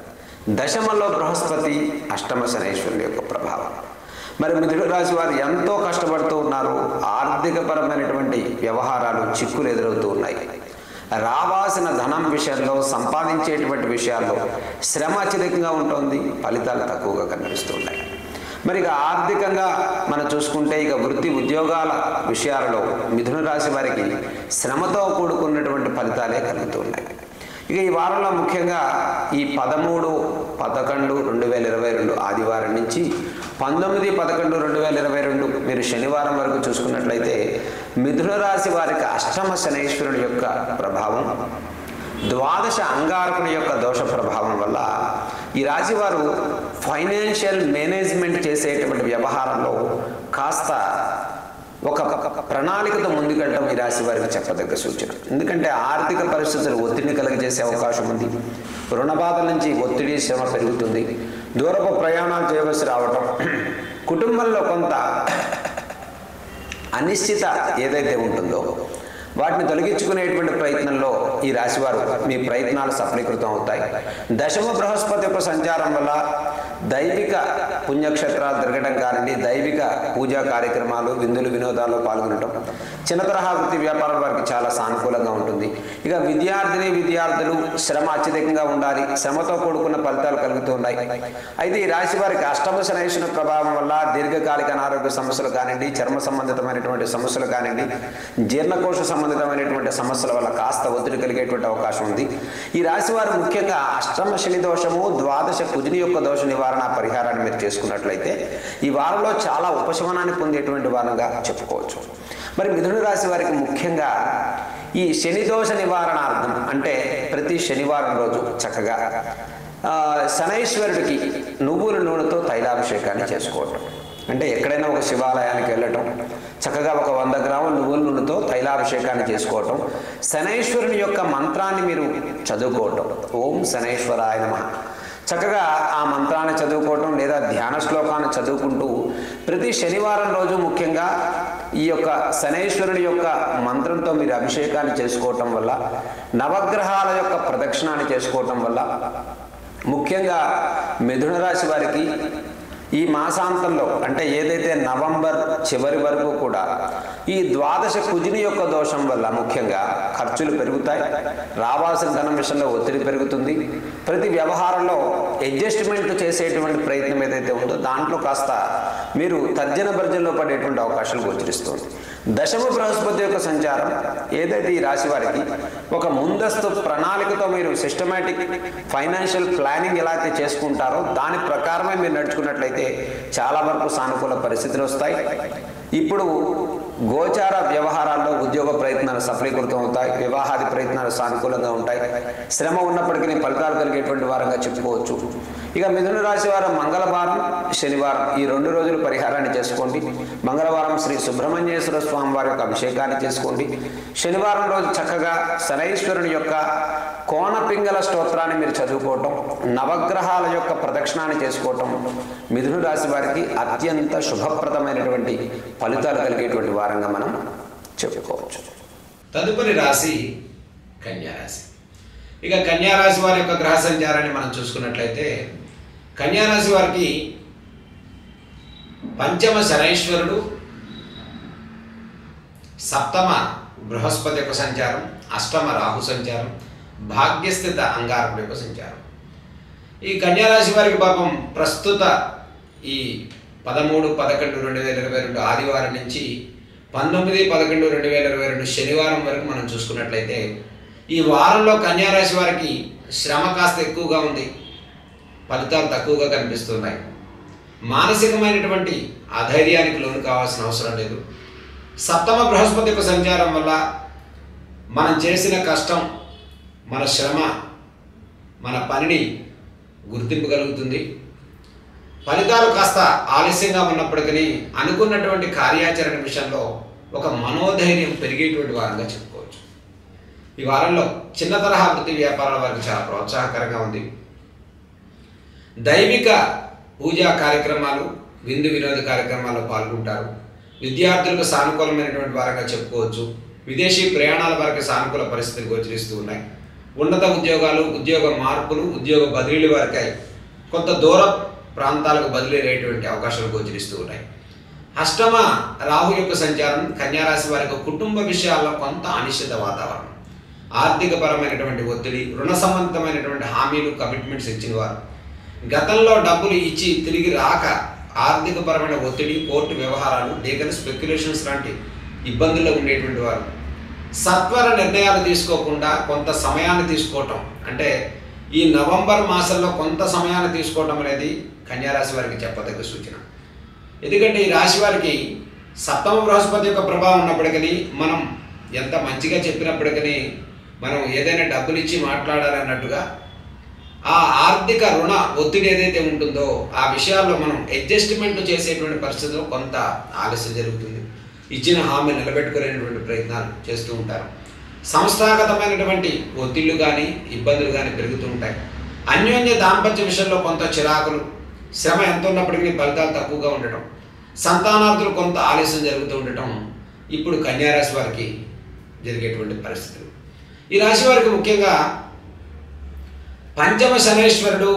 దశమంలో బృహస్పతి అష్టమ శనేశ్వరుని యొక్క ప్రభావం మరి మిథున రాశి వారు ఎంతో కష్టపడుతూ ఉన్నారు ఆర్థిక పరమైనటువంటి వ్యవహారాలు చిక్కులు ఎదురవుతూ ఉన్నాయి రావాల్సిన ధనం విషయంలో సంపాదించేటువంటి విషయాల్లో శ్రమ అత్యధికంగా ఉంటుంది ఫలితాలు తక్కువగా కనిపిస్తున్నాయి మరి ఇక ఆర్థికంగా మనం చూసుకుంటే ఇక వృత్తి ఉద్యోగాల విషయాలలో మిథున రాశి వారికి శ్రమతో కూడుకున్నటువంటి ఫలితాలే కలుగుతున్నాయి ఇక ఈ వారంలో ముఖ్యంగా ఈ పదమూడు పదకొండు రెండు వేల ఇరవై రెండు ఆదివారం నుంచి పంతొమ్మిది పదకొండు రెండు వేల ఇరవై రెండు మీరు శనివారం వరకు చూసుకున్నట్లయితే మిథున రాశి వారికి అష్టమ శనైశ్వరుడి యొక్క ప్రభావం ద్వాదశ అంగారకుని యొక్క దోష ప్రభావం వల్ల ఈ రాశి వారు ఫైనాన్షియల్ మేనేజ్మెంట్ చేసేటువంటి వ్యవహారంలో కాస్త ఒక ప్రణాళికతో ముందుకెళ్ళడం ఈ రాశి వారికి చెప్పదగ్గ సూచన ఎందుకంటే ఆర్థిక పరిస్థితులు ఒత్తిడిని కలిగజేసే అవకాశం ఉంది రుణ బాధల నుంచి ఒత్తిడి శ్రమ పెరుగుతుంది దూరపు ప్రయాణాలు చేయవలసి రావటం కుటుంబంలో కొంత అనిశ్చిత ఏదైతే ఉంటుందో వాటిని తొలగించుకునేటువంటి ప్రయత్నంలో ఈ రాశివారు మీ ప్రయత్నాలు సఫలీకృతం అవుతాయి దశమ బృహస్పతి యొక్క సంచారం వల్ల దైవిక పుణ్యక్షేత్రాలు తిరగడం కానివ్వండి దైవిక పూజా కార్యక్రమాలు విందులు వినోదాల్లో పాల్గొనడం చిన్న తరహా వృత్తి వ్యాపారం వారికి చాలా సానుకూలంగా ఉంటుంది ఇక విద్యార్థిని విద్యార్థులు శ్రమ అత్యధికంగా ఉండాలి శ్రమతో కూడుకున్న ఫలితాలు కలుగుతూ ఉన్నాయి అయితే ఈ రాశి వారికి అష్టమ శనైశ్వర ప్రభావం వల్ల దీర్ఘకాలిక అనారోగ్య సమస్యలు కానివ్వండి చర్మ సంబంధితమైనటువంటి సమస్యలు కానివ్వండి జీర్ణకోశ సంబంధితమైనటువంటి సమస్యల వల్ల కాస్త ఒత్తిడి కలిగేటువంటి అవకాశం ఉంది ఈ రాశి వారు ముఖ్యంగా అష్టమ శని దోషము ద్వాదశ కుజుని యొక్క దోష నివారణ పరిహారాన్ని మీరు చేసుకున్నట్లయితే ఈ వారంలో చాలా ఉపశమనాన్ని పొందేటువంటి వారంగా చెప్పుకోవచ్చు మరి మిథున రాశి వారికి ముఖ్యంగా ఈ శని దోష నివారణార్థం అంటే ప్రతి శనివారం రోజు చక్కగా ఆ, శనైశ్వరుడికి నువ్వుల నూనెతో తైలాభిషేకాన్ని చేసుకోవటం అంటే ఎక్కడైనా ఒక శివాలయానికి వెళ్ళటం చక్కగా ఒక వంద గ్రాముల నువ్వుల నూనెతో తైలాభిషేకాన్ని చేసుకోవటం శనైశ్వరుని యొక్క మంత్రాన్ని మీరు చదువుకోవటం ఓం శనైశ్వరాయ నమ చక్కగా ఆ మంత్రాన్ని చదువుకోవటం లేదా ధ్యాన శ్లోకాన్ని చదువుకుంటూ ప్రతి శనివారం రోజు ముఖ్యంగా ఈ యొక్క శనైశ్వరుని యొక్క మంత్రంతో మీరు అభిషేకాన్ని చేసుకోవటం వల్ల నవగ్రహాల యొక్క ప్రదక్షిణాన్ని చేసుకోవటం వల్ల ముఖ్యంగా మిథున రాశి వారికి ఈ మాసాంతంలో అంటే ఏదైతే నవంబర్ చివరి వరకు కూడా ఈ ద్వాదశ కుజిని యొక్క దోషం వల్ల ముఖ్యంగా ఖర్చులు పెరుగుతాయి రావాల్సిన ధనం విషయంలో ఒత్తిడి పెరుగుతుంది ప్రతి వ్యవహారంలో అడ్జస్ట్మెంట్ చేసేటువంటి ప్రయత్నం ఏదైతే ఉందో దాంట్లో కాస్త మీరు తర్జన భర్జనలో పడేటువంటి అవకాశాలు గోచరిస్తుంది దశమ బృహస్పతి యొక్క సంచారం ఏదైతే ఈ రాశి వారికి ఒక ముందస్తు ప్రణాళికతో మీరు సిస్టమేటిక్ ఫైనాన్షియల్ ప్లానింగ్ ఎలా అయితే చేసుకుంటారో దాని ప్రకారమే మీరు నడుచుకున్నట్లయితే చాలా వరకు సానుకూల పరిస్థితులు వస్తాయి ఇప్పుడు గోచార వ్యవహారాల్లో ఉద్యోగ ప్రయత్నాలు సఫలీకృతం అవుతాయి వివాహాది ప్రయత్నాలు సానుకూలంగా ఉంటాయి శ్రమ ఉన్నప్పటికీ ఫలితాలు కలిగేటువంటి వారంగా చెప్పుకోవచ్చు ఇక మిథున రాశి వారం మంగళవారం శనివారం ఈ రెండు రోజులు పరిహారాన్ని చేసుకోండి మంగళవారం శ్రీ సుబ్రహ్మణ్యేశ్వర స్వామి వారి యొక్క అభిషేకాన్ని చేసుకోండి శనివారం రోజు చక్కగా శనైశ్వరుని యొక్క కోనపింగళ స్తోత్రాన్ని మీరు చదువుకోవటం నవగ్రహాల యొక్క ప్రదక్షిణాన్ని చేసుకోవటం మిథున రాశి వారికి అత్యంత శుభప్రదమైనటువంటి ఫలితాలు కలిగేటువంటి వారంగా మనం చెప్పుకోవచ్చు తదుపరి రాశి కన్యా రాశి ఇక కన్యా రాశి వారి యొక్క గ్రహ సంచారాన్ని మనం చూసుకున్నట్లయితే కన్యా రాశి వారికి పంచమ శనైశ్వరుడు సప్తమ బృహస్పతి యొక్క సంచారం అష్టమ రాహు సంచారం భాగ్యస్థిత అంగారకుడు యొక్క సంచారం ఈ కన్యా రాశి వారికి పాపం ప్రస్తుత ఈ పదమూడు పదకొండు రెండు వేల ఇరవై రెండు ఆదివారం నుంచి పంతొమ్మిది పదకొండు రెండు వేల ఇరవై రెండు శనివారం వరకు మనం చూసుకున్నట్లయితే ఈ వారంలో కన్యా రాశి వారికి శ్రమ కాస్త ఎక్కువగా ఉంది ఫలితాలు తక్కువగా కనిపిస్తున్నాయి మానసికమైనటువంటి అధైర్యానికి లోను కావాల్సిన అవసరం లేదు సప్తమ బృహస్పతి యొక్క సంచారం వల్ల మనం చేసిన కష్టం మన శ్రమ మన పనిని గుర్తింపు కలుగుతుంది ఫలితాలు కాస్త ఆలస్యంగా ఉన్నప్పటికీ అనుకున్నటువంటి కార్యాచరణ విషయంలో ఒక మనోధైర్యం పెరిగేటువంటి వారంగా చెప్పుకోవచ్చు ఈ వారంలో చిన్న తరహా వృత్తి వ్యాపారాల వారికి చాలా ప్రోత్సాహకరంగా ఉంది దైవిక పూజా కార్యక్రమాలు విందు వినోద కార్యక్రమాల్లో పాల్గొంటారు విద్యార్థులకు సానుకూలమైనటువంటి వారంగా చెప్పుకోవచ్చు విదేశీ ప్రయాణాల వారికి సానుకూల పరిస్థితులు గోచరిస్తూ ఉన్నాయి ఉన్నత ఉద్యోగాలు ఉద్యోగ మార్పులు ఉద్యోగ బదిలీల వారికి కొంత దూర ప్రాంతాలకు బదిలీ అయ్యేటువంటి అవకాశాలు గోచరిస్తూ ఉన్నాయి అష్టమ రాహు యొక్క సంచారం కన్యారాశి వారికి కుటుంబ విషయాల్లో కొంత అనిశ్చిత వాతావరణం ఆర్థిక పరమైనటువంటి ఒత్తిడి రుణ సంబంధమైనటువంటి హామీలు కమిట్మెంట్స్ ఇచ్చిన వారు గతంలో డబ్బులు ఇచ్చి తిరిగి రాక ఆర్థిక పరమైన ఒత్తిడి కోర్టు వ్యవహారాలు లీగల్ స్పెక్యులేషన్స్ లాంటి ఇబ్బందుల్లో ఉండేటువంటి వారు సత్వర నిర్ణయాలు తీసుకోకుండా కొంత సమయాన్ని తీసుకోవటం అంటే ఈ నవంబర్ మాసంలో కొంత సమయాన్ని తీసుకోవటం అనేది కన్యారాశి వారికి చెప్పదగ్గ సూచన ఎందుకంటే ఈ రాశి వారికి సప్తమ బృహస్పతి యొక్క ప్రభావం ఉన్నప్పటికీ మనం ఎంత మంచిగా చెప్పినప్పటికీ మనం ఏదైనా డబ్బులు ఇచ్చి మాట్లాడాలి అన్నట్టుగా ఆ ఆర్థిక రుణ ఒత్తిడి ఏదైతే ఉంటుందో ఆ విషయాల్లో మనం అడ్జస్ట్మెంట్ చేసేటువంటి పరిస్థితుల్లో కొంత ఆలస్యం జరుగుతుంది ఇచ్చిన హామీ నిలబెట్టుకునేటువంటి ప్రయత్నాలు చేస్తూ ఉంటారు సంస్థాగతమైనటువంటి ఒత్తిళ్లు కానీ ఇబ్బందులు కానీ పెరుగుతూ ఉంటాయి అన్యోన్య దాంపత్య విషయంలో కొంత చిరాకులు శ్రమ ఎంత ఉన్నప్పటికీ ఫలితాలు తక్కువగా ఉండటం సంతానార్థులు కొంత ఆలస్యం జరుగుతూ ఉండటం ఇప్పుడు కన్యారాశి వారికి జరిగేటువంటి పరిస్థితులు ఈ రాశి వారికి ముఖ్యంగా పంచమ శనేశ్వరుడు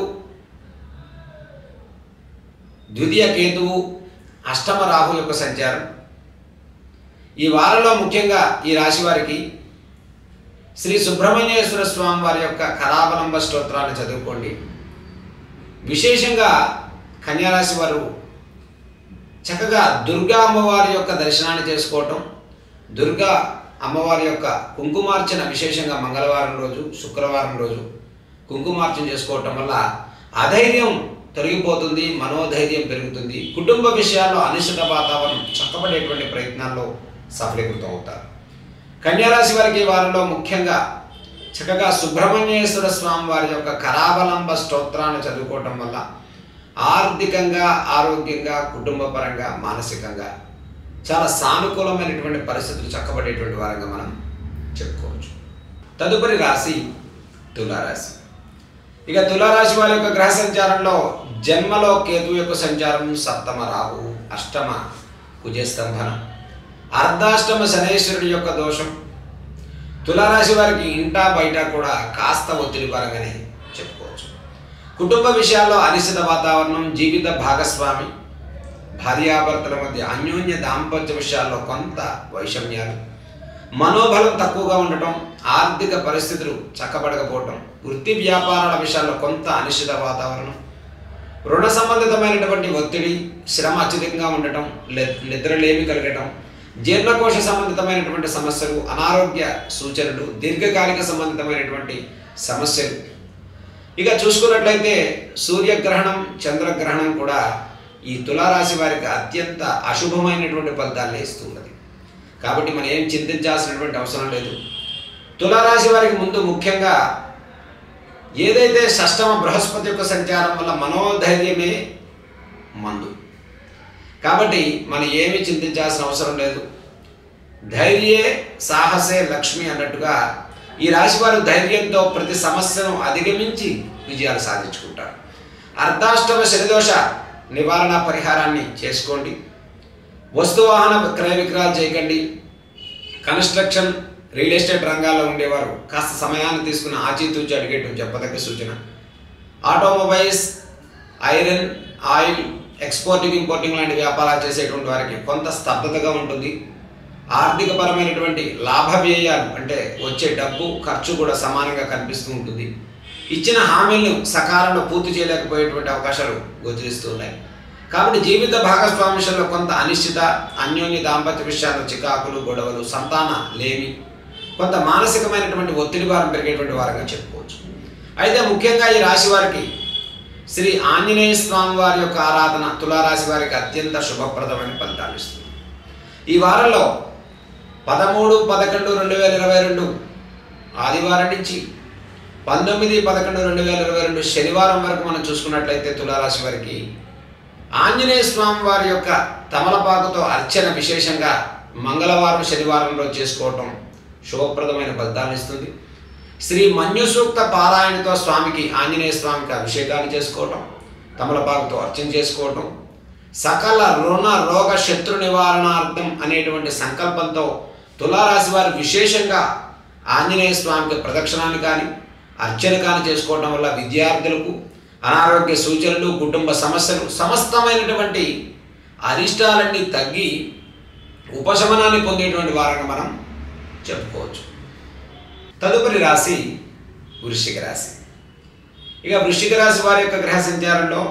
ద్వితీయ కేతువు అష్టమ రాహు యొక్క సంచారం ఈ వారంలో ముఖ్యంగా ఈ రాశి వారికి శ్రీ సుబ్రహ్మణ్యేశ్వర స్వామి వారి యొక్క కరావలంబ స్తోత్రాన్ని చదువుకోండి విశేషంగా కన్యారాశి వారు చక్కగా దుర్గా అమ్మవారి యొక్క దర్శనాన్ని చేసుకోవటం దుర్గా అమ్మవారి యొక్క కుంకుమార్చన విశేషంగా మంగళవారం రోజు శుక్రవారం రోజు కుంకుమార్చన చేసుకోవటం వల్ల అధైర్యం తొలగిపోతుంది మనోధైర్యం పెరుగుతుంది కుటుంబ విషయాల్లో అనిశ్చిత వాతావరణం చక్కబడేటువంటి ప్రయత్నాల్లో సఫలీకృతం అవుతారు కన్యారాశి వారికి ఈ వారంలో ముఖ్యంగా చక్కగా సుబ్రహ్మణ్యేశ్వర స్వామి వారి యొక్క కరావలంబ స్తోత్రాన్ని చదువుకోవటం వల్ల ఆర్థికంగా ఆరోగ్యంగా కుటుంబ పరంగా మానసికంగా చాలా సానుకూలమైనటువంటి పరిస్థితులు చక్కబడేటువంటి వారంగా మనం చెప్పుకోవచ్చు తదుపరి రాశి తులారాశి ఇక తులారాశి వారి యొక్క గ్రహ సంచారంలో జన్మలో కేతు యొక్క సంచారం సప్తమ రాహు అష్టమ కుజస్తంభన అర్ధాష్టమ శనేశ్వరుడి యొక్క దోషం తులారాశి వారికి ఇంటా బయట కూడా కాస్త ఒత్తిడి పరంగానే చెప్పుకోవచ్చు కుటుంబ విషయాల్లో అనిశ్చిత వాతావరణం జీవిత భాగస్వామి భార్యాభర్తల మధ్య అన్యోన్య దాంపత్య విషయాల్లో కొంత వైషమ్యాలు మనోబలం తక్కువగా ఉండటం ఆర్థిక పరిస్థితులు చక్కబడకపోవటం వృత్తి వ్యాపారాల విషయాల్లో కొంత అనిశ్చిత వాతావరణం రుణ సంబంధితమైనటువంటి ఒత్తిడి శ్రమ అత్యధికంగా ఉండటం లె- నిద్రలేమి కలగటం జీర్ణకోశ సంబంధితమైనటువంటి సమస్యలు అనారోగ్య సూచనలు దీర్ఘకాలిక సంబంధితమైనటువంటి సమస్యలు ఇక చూసుకున్నట్లయితే సూర్యగ్రహణం చంద్రగ్రహణం కూడా ఈ తులారాశి వారికి అత్యంత అశుభమైనటువంటి ఫలితాలనే ఇస్తున్నది కాబట్టి మనం ఏం చింతించాల్సినటువంటి అవసరం లేదు తులారాశి వారికి ముందు ముఖ్యంగా ఏదైతే షష్టమ బృహస్పతి యొక్క సంచారం వల్ల మనోధైర్యమే మందు కాబట్టి మనం ఏమీ చింతించాల్సిన అవసరం లేదు ధైర్యే సాహసే లక్ష్మి అన్నట్టుగా ఈ రాశి వారు ధైర్యంతో ప్రతి సమస్యను అధిగమించి విజయాలు సాధించుకుంటారు అర్ధాష్టమ శనిదోష నివారణ పరిహారాన్ని చేసుకోండి వస్తు వాహన క్రయ విక్రయాలు చేయకండి కన్స్ట్రక్షన్ రియల్ ఎస్టేట్ రంగాల్లో ఉండేవారు కాస్త సమయాన్ని తీసుకుని ఆచితూచి అడిగేయటం చెప్పదగ్గ సూచన automobiles iron oil exporting importing లాంటి వ్యాపారాలు చేసేటువంటి వారికి కొంత స్తబ్దతగా ఉంటుంది ఆర్థిక పరమైనటువంటి లాభ వ్యయాలు అంటే వచ్చే డబ్బు ఖర్చు కూడా సమానంగా కనిపిస్తూ ఉంటుంది ఇచ్చిన హామీలను సకాలంలో పూర్తి చేయలేకపోయేటువంటి అవకాశాలు గోచరిస్తూ ఉన్నాయి కాబట్టి జీవిత భాగస్వామి విషయంలో కొంత అనిశ్చిత అన్యోన్య దాంపత్య విషయాలు చికాకులు గొడవలు సంతాన లేమి కొంత మానసికమైనటువంటి ఒత్తిడి భారం పెరిగేటువంటి వారంగా చెప్పుకోవచ్చు అయితే ముఖ్యంగా ఈ రాశి వారికి శ్రీ ఆంజనేయ స్వామి వారి యొక్క ఆరాధన తులారాశి వారికి అత్యంత శుభప్రదమైన ఫలితాలు ఇస్తుంది ఈ వారంలో పదమూడు పదకొండు రెండు వేల ఇరవై రెండు ఆదివారం నుంచి పంతొమ్మిది పదకొండు రెండు వేల ఇరవై రెండు శనివారం వరకు మనం చూసుకున్నట్లయితే తులారాశి వారికి ఆంజనేయ స్వామి వారి యొక్క తమలపాకుతో అర్చన విశేషంగా మంగళవారం శనివారం రోజు చేసుకోవటం శుభప్రదమైన ఫలితాలను ఇస్తుంది శ్రీ మన్యు సూక్త పారాయణతో స్వామికి ఆంజనేయ స్వామికి అభిషేకాలు చేసుకోవటం తమలపాకుతో అర్చన చేసుకోవటం సకల రుణ రోగ శత్రు నివారణార్థం అనేటువంటి సంకల్పంతో తులారాశి వారు విశేషంగా ఆంజనేయ స్వామికి ప్రదక్షిణాలు కానీ అర్చన కానీ చేసుకోవడం వల్ల విద్యార్థులకు అనారోగ్య సూచనలు కుటుంబ సమస్యలు సమస్తమైనటువంటి అరిష్టాలన్నీ తగ్గి ఉపశమనాన్ని పొందేటువంటి వారంగా మనం చెప్పుకోవచ్చు తదుపరి రాశి వృశ్చిక రాశి ఇక వృశ్చిక రాశి వారి యొక్క గ్రహ సంచారంలో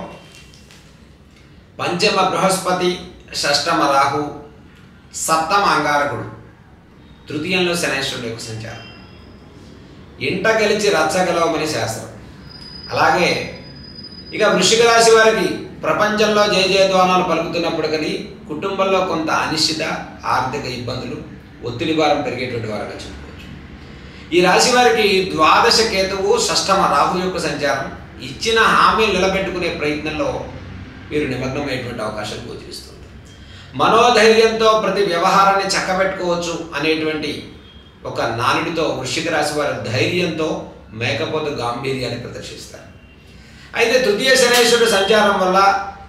పంచమ బృహస్పతి షష్టమ రాహు సప్తమ అంగారకుడు తృతీయంలో శనేశ్వరుడు యొక్క సంచారం ఇంట గెలిచి రచ్చగలవమని శాస్త్రం అలాగే ఇక వృషిక రాశి వారికి ప్రపంచంలో జయ జయధ్వానాలు పలుకుతున్నప్పటికీ కుటుంబంలో కొంత అనిశ్చిత ఆర్థిక ఇబ్బందులు ఒత్తిడి భారం పెరిగేటువంటి వారుగా చెప్పుకోవచ్చు ఈ రాశి వారికి ద్వాదశ కేతువు షష్టమ రాహు యొక్క సంచారం ఇచ్చిన హామీలు నిలబెట్టుకునే ప్రయత్నంలో వీరు నిమగ్నమయ్యేటువంటి అవకాశం గోచరిస్తుంది మనోధైర్యంతో ప్రతి వ్యవహారాన్ని చక్కబెట్టుకోవచ్చు అనేటువంటి ఒక నానుడితో వృశ్చిక రాశి వారి ధైర్యంతో మేకపోతు గాంభీర్యాన్ని ప్రదర్శిస్తారు అయితే తృతీయ శనేశ్వరుడు సంచారం వల్ల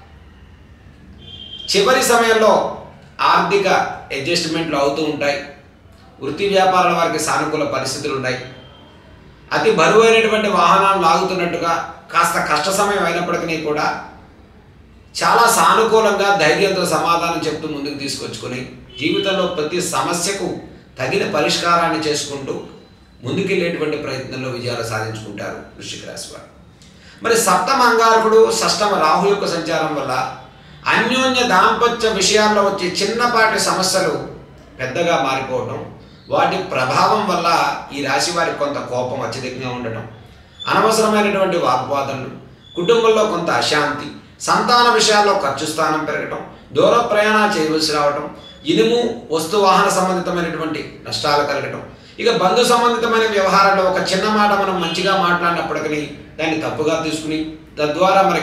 చివరి సమయంలో ఆర్థిక అడ్జస్ట్మెంట్లు అవుతూ ఉంటాయి వృత్తి వ్యాపారాల వారికి సానుకూల పరిస్థితులు ఉన్నాయి అతి బరువైనటువంటి వాహనాలు లాగుతున్నట్టుగా కాస్త కష్ట సమయం అయినప్పటికీ కూడా చాలా సానుకూలంగా ధైర్యంతో సమాధానం చెప్తూ ముందుకు తీసుకొచ్చుకొని జీవితంలో ప్రతి సమస్యకు తగిన పరిష్కారాన్ని చేసుకుంటూ ముందుకెళ్ళేటువంటి ప్రయత్నంలో విజయాలు సాధించుకుంటారు వృశ్చిక రాశి వారు మరి సప్తమ అంగారకుడు షష్టమ రాహు యొక్క సంచారం వల్ల అన్యోన్య దాంపత్య విషయాల్లో వచ్చే చిన్నపాటి సమస్యలు పెద్దగా మారిపోవటం వాటి ప్రభావం వల్ల ఈ రాశి వారికి కొంత కోపం అత్యధికంగా ఉండటం అనవసరమైనటువంటి వాగ్వాదనలు కుటుంబంలో కొంత అశాంతి సంతాన విషయాల్లో ఖర్చు స్థానం పెరగటం దూర ప్రయాణాలు చేయవలసి రావటం ఇనుము వస్తు వాహన సంబంధితమైనటువంటి నష్టాలు కలగటం ఇక బంధు సంబంధితమైన వ్యవహారంలో ఒక చిన్న మాట మనం మంచిగా మాట్లాడినప్పటికీ దాన్ని తప్పుగా తీసుకుని తద్వారా మనకి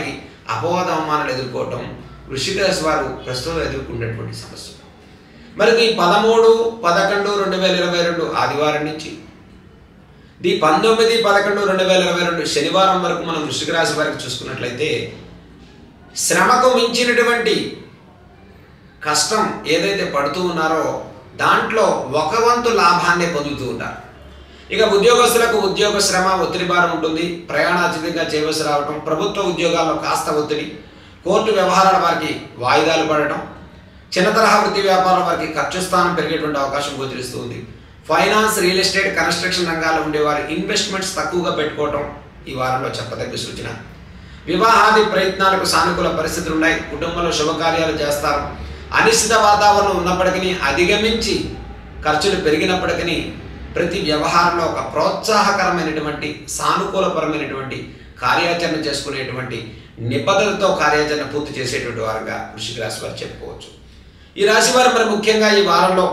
అపవాద అవమానాలు ఎదుర్కోవటం వృషిక రాశి వారు ప్రస్తుతం ఎదుర్కొన్నటువంటి సమస్య మరి ఈ పదమూడు పదకొండు రెండు వేల ఇరవై రెండు ఆదివారం నుంచి ది పంతొమ్మిది పదకొండు రెండు వేల ఇరవై రెండు శనివారం వరకు మనం వృషిక రాశి వారికి చూసుకున్నట్లయితే శ్రమకు మించినటువంటి కష్టం ఏదైతే పడుతూ ఉన్నారో దాంట్లో ఒక వంతు లాభాన్ని పొందుతూ ఉంటారు ఇక ఉద్యోగస్తులకు ఉద్యోగ శ్రమ ఒత్తిడి భారం ఉంటుంది ప్రయాణ అతిథిగా చేయవలసి రావటం ప్రభుత్వ ఉద్యోగాల్లో కాస్త ఒత్తిడి కోర్టు వ్యవహారాల వారికి వాయిదాలు పడటం చిన్న తరహా వృత్తి వ్యాపారాల వారికి ఖర్చు స్థానం పెరిగేటువంటి అవకాశం గోచరిస్తుంది ఫైనాన్స్ రియల్ ఎస్టేట్ కన్స్ట్రక్షన్ రంగాల్లో ఉండేవారు ఇన్వెస్ట్మెంట్స్ తక్కువగా పెట్టుకోవటం ఈ వారంలో చెప్పదగ్గ సూచన వివాహాది ప్రయత్నాలకు సానుకూల పరిస్థితులు ఉన్నాయి కుటుంబంలో శుభకార్యాలు చేస్తారు అనిశ్చిత వాతావరణం ఉన్నప్పటికీ అధిగమించి ఖర్చులు పెరిగినప్పటికీ ప్రతి వ్యవహారంలో ఒక ప్రోత్సాహకరమైనటువంటి సానుకూలపరమైనటువంటి కార్యాచరణ చేసుకునేటువంటి నిబద్ధతతో కార్యాచరణ పూర్తి చేసేటువంటి వారుగా వృషిక రాశి వారు చెప్పుకోవచ్చు ఈ రాశి వారు మరి ముఖ్యంగా ఈ వారంలో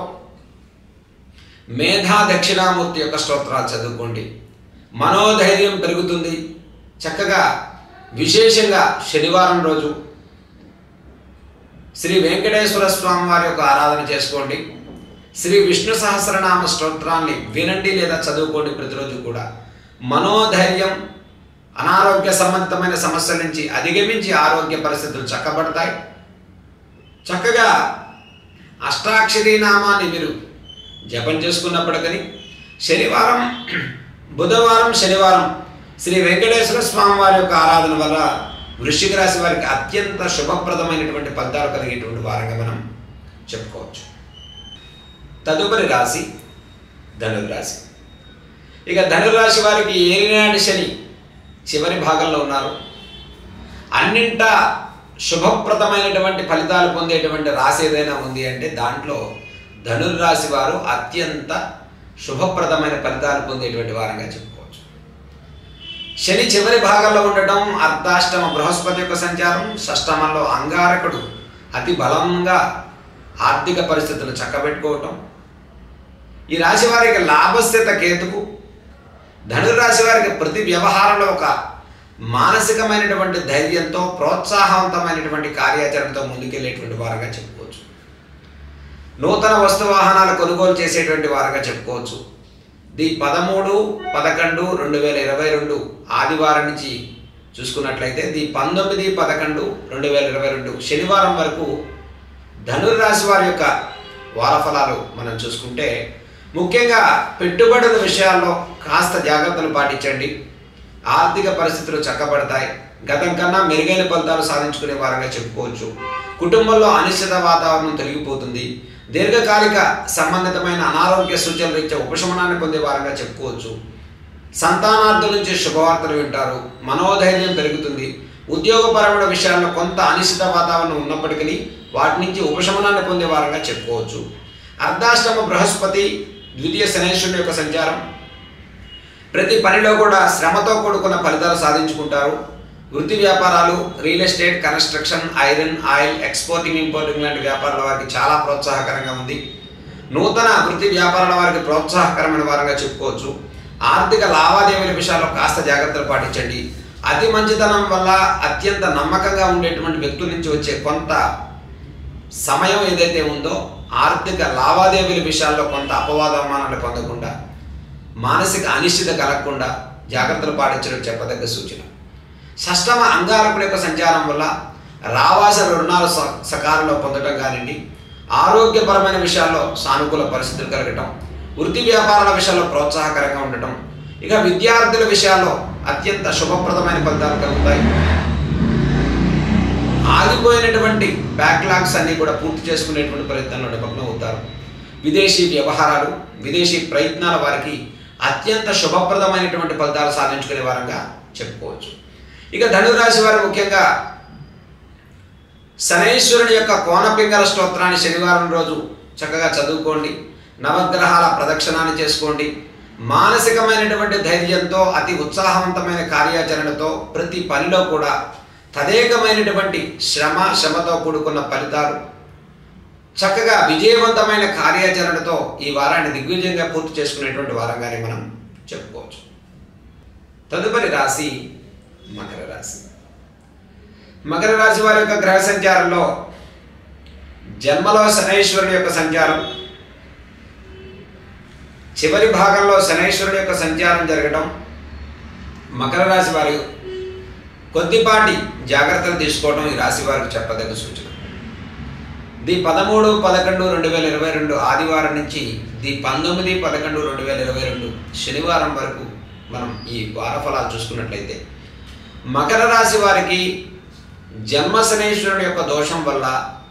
మేధా దక్షిణామూర్తి యొక్క స్తోత్రాలు చదువుకోండి మనోధైర్యం పెరుగుతుంది చక్కగా విశేషంగా శనివారం రోజు శ్రీ వెంకటేశ్వర స్వామి వారి యొక్క ఆరాధన చేసుకోండి శ్రీ విష్ణు సహస్రనామ స్తోత్రాన్ని వినండి లేదా చదువుకోండి ప్రతిరోజు కూడా మనోధైర్యం అనారోగ్య సంబంధితమైన సమస్యల నుంచి అధిగమించి ఆరోగ్య పరిస్థితులు చక్కబడతాయి చక్కగా అష్టాక్షరీ నామాన్ని మీరు జపం చేసుకున్నప్పటికని శనివారం బుధవారం శనివారం శ్రీ వెంకటేశ్వర స్వామి వారి యొక్క ఆరాధన వల్ల వృశ్చిక రాశి వారికి అత్యంత శుభప్రదమైనటువంటి ఫలితాలు కలిగేటువంటి వారంగా మనం చెప్పుకోవచ్చు తదుపరి రాశి ధనుర్రాశి ఇక ధనుర్రాశి వారికి ఏలినాటి శని చివరి భాగంలో ఉన్నారు అన్నింటా శుభప్రదమైనటువంటి ఫలితాలు పొందేటువంటి రాశి ఏదైనా ఉంది అంటే దాంట్లో ధనుర్రాశి వారు అత్యంత శుభప్రదమైన ఫలితాలు పొందేటువంటి వారంగా చెప్పుకోవచ్చు శని చివరి భాగంలో ఉండటం అర్ధాష్టమ బృహస్పతి యొక్క సంచారం షష్టమంలో అంగారకుడు అతి బలంగా ఆర్థిక పరిస్థితులు చక్కబెట్టుకోవటం ఈ రాశి వారికి లాభస్థిత కేతుకు ధనురాశి వారికి ప్రతి వ్యవహారంలో ఒక మానసికమైనటువంటి ధైర్యంతో ప్రోత్సాహవంతమైనటువంటి కార్యాచరణతో ముందుకెళ్ళేటువంటి వారుగా చెప్పుకోవచ్చు నూతన వస్తు వాహనాలు కొనుగోలు చేసేటువంటి వారుగా చెప్పుకోవచ్చు ది పదమూడు పదకొండు రెండు వేల ఇరవై రెండు ఆదివారం నుంచి చూసుకున్నట్లయితే ది పంతొమ్మిది పదకొండు రెండు వేల ఇరవై రెండు శనివారం వరకు ధనుర్రాశి వారి యొక్క వారఫలాలు మనం చూసుకుంటే ముఖ్యంగా పెట్టుబడుల విషయాల్లో కాస్త జాగ్రత్తలు పాటించండి ఆర్థిక పరిస్థితులు చక్కబడతాయి గతం కన్నా మెరుగైన ఫలితాలు సాధించుకునే వారంగా చెప్పుకోవచ్చు కుటుంబంలో అనిశ్చిత వాతావరణం తొలగిపోతుంది దీర్ఘకాలిక సంబంధితమైన అనారోగ్య సూచనలు ఇచ్చే ఉపశమనాన్ని పొందే వారంగా చెప్పుకోవచ్చు సంతానార్థుల నుంచి శుభవార్తలు వింటారు మనోధైర్యం పెరుగుతుంది ఉద్యోగపరమైన విషయాల్లో కొంత అనిశ్చిత వాతావరణం ఉన్నప్పటికీ వాటి నుంచి ఉపశమనాన్ని పొందే వారంగా చెప్పుకోవచ్చు అర్ధాష్టమ బృహస్పతి ద్వితీయ శనేశ్వరుని యొక్క సంచారం ప్రతి పనిలో కూడా శ్రమతో కూడుకున్న ఫలితాలు సాధించుకుంటారు వృత్తి వ్యాపారాలు real estate construction iron oil exporting importing లాంటి వ్యాపారాల వారికి చాలా ప్రోత్సాహకరంగా ఉంది నూతన వృత్తి వ్యాపారాల వారికి ప్రోత్సాహకరమైన వారంగా చెప్పుకోవచ్చు ఆర్థిక లావాదేవీల విషయాల్లో కాస్త జాగ్రత్తలు పాటించండి అతి మంచితనం వల్ల అత్యంత నమ్మకంగా ఉండేటువంటి వ్యక్తుల నుంచి వచ్చే కొంత సమయం ఏదైతే ఉందో ఆర్థిక లావాదేవీల విషయాల్లో కొంత అపవాదమానాలు పొందకుండా మానసిక అనిశ్చిత కలగకుండా జాగ్రత్తలు పాటించడం చెప్పదగ్గ సూచన షష్టమ అంగారకుడి యొక్క సంచారం వల్ల రావాల్సిన రుణాలు స- సకాలంలో పొందడం కానివ్వండి ఆరోగ్యపరమైన విషయాల్లో సానుకూల పరిస్థితులు కలగటం వృత్తి వ్యాపారాల విషయాల్లో ప్రోత్సాహకరంగా ఉండటం ఇక విద్యార్థుల విషయాల్లో అత్యంత శుభప్రదమైన ఫలితాలు కలుగుతాయి ఆగిపోయినటువంటి బ్యాక్లాగ్స్ అన్ని కూడా పూర్తి చేసుకునేటువంటి ప్రయత్నంలో నిమగ్నం అవుతారు విదేశీ వ్యవహారాలు విదేశీ ప్రయత్నాల వారికి అత్యంత శుభప్రదమైనటువంటి ఫలితాలు సాధించుకునే వారంగా చెప్పుకోవచ్చు ఇక ధనురాశి వారు ముఖ్యంగా శనైశ్వరుని యొక్క కోనపింగళ స్తోత్రాన్ని శనివారం రోజు చక్కగా చదువుకోండి నవగ్రహాల ప్రదక్షిణాన్ని చేసుకోండి మానసికమైనటువంటి ధైర్యంతో అతి ఉత్సాహవంతమైన కార్యాచరణతో ప్రతి పనిలో కూడా తదేకమైనటువంటి శ్రమ శ్రమతో కూడుకున్న ఫలితాలు చక్కగా విజయవంతమైన కార్యాచరణతో ఈ వారాన్ని దిగ్విజయంగా పూర్తి చేసుకునేటువంటి వారంగానే మనం చెప్పుకోవచ్చు తదుపరి రాశి మకర రాశి మకర రాశి వారి యొక్క గ్రహ సంచారంలో జన్మలో శనైశ్వరుని యొక్క సంచారం చివరి భాగంలో శనైశ్వరుని యొక్క సంచారం జరగడం మకర రాశి వారి కొద్దిపాటి జాగ్రత్తలు తీసుకోవడం ఈ రాశి వారికి చెప్పదగ్గ సూచన ది పదమూడు పదకొండు రెండు వేల ఇరవై రెండు ఆదివారం నుంచి ది పంతొమ్మిది పదకొండు రెండు వేల ఇరవై రెండు శనివారం వరకు మనం ఈ వారఫలాలు చూసుకున్నట్లయితే మకర రాశి వారికి జన్మ శనేశ్వరుని యొక్క దోషం వల్ల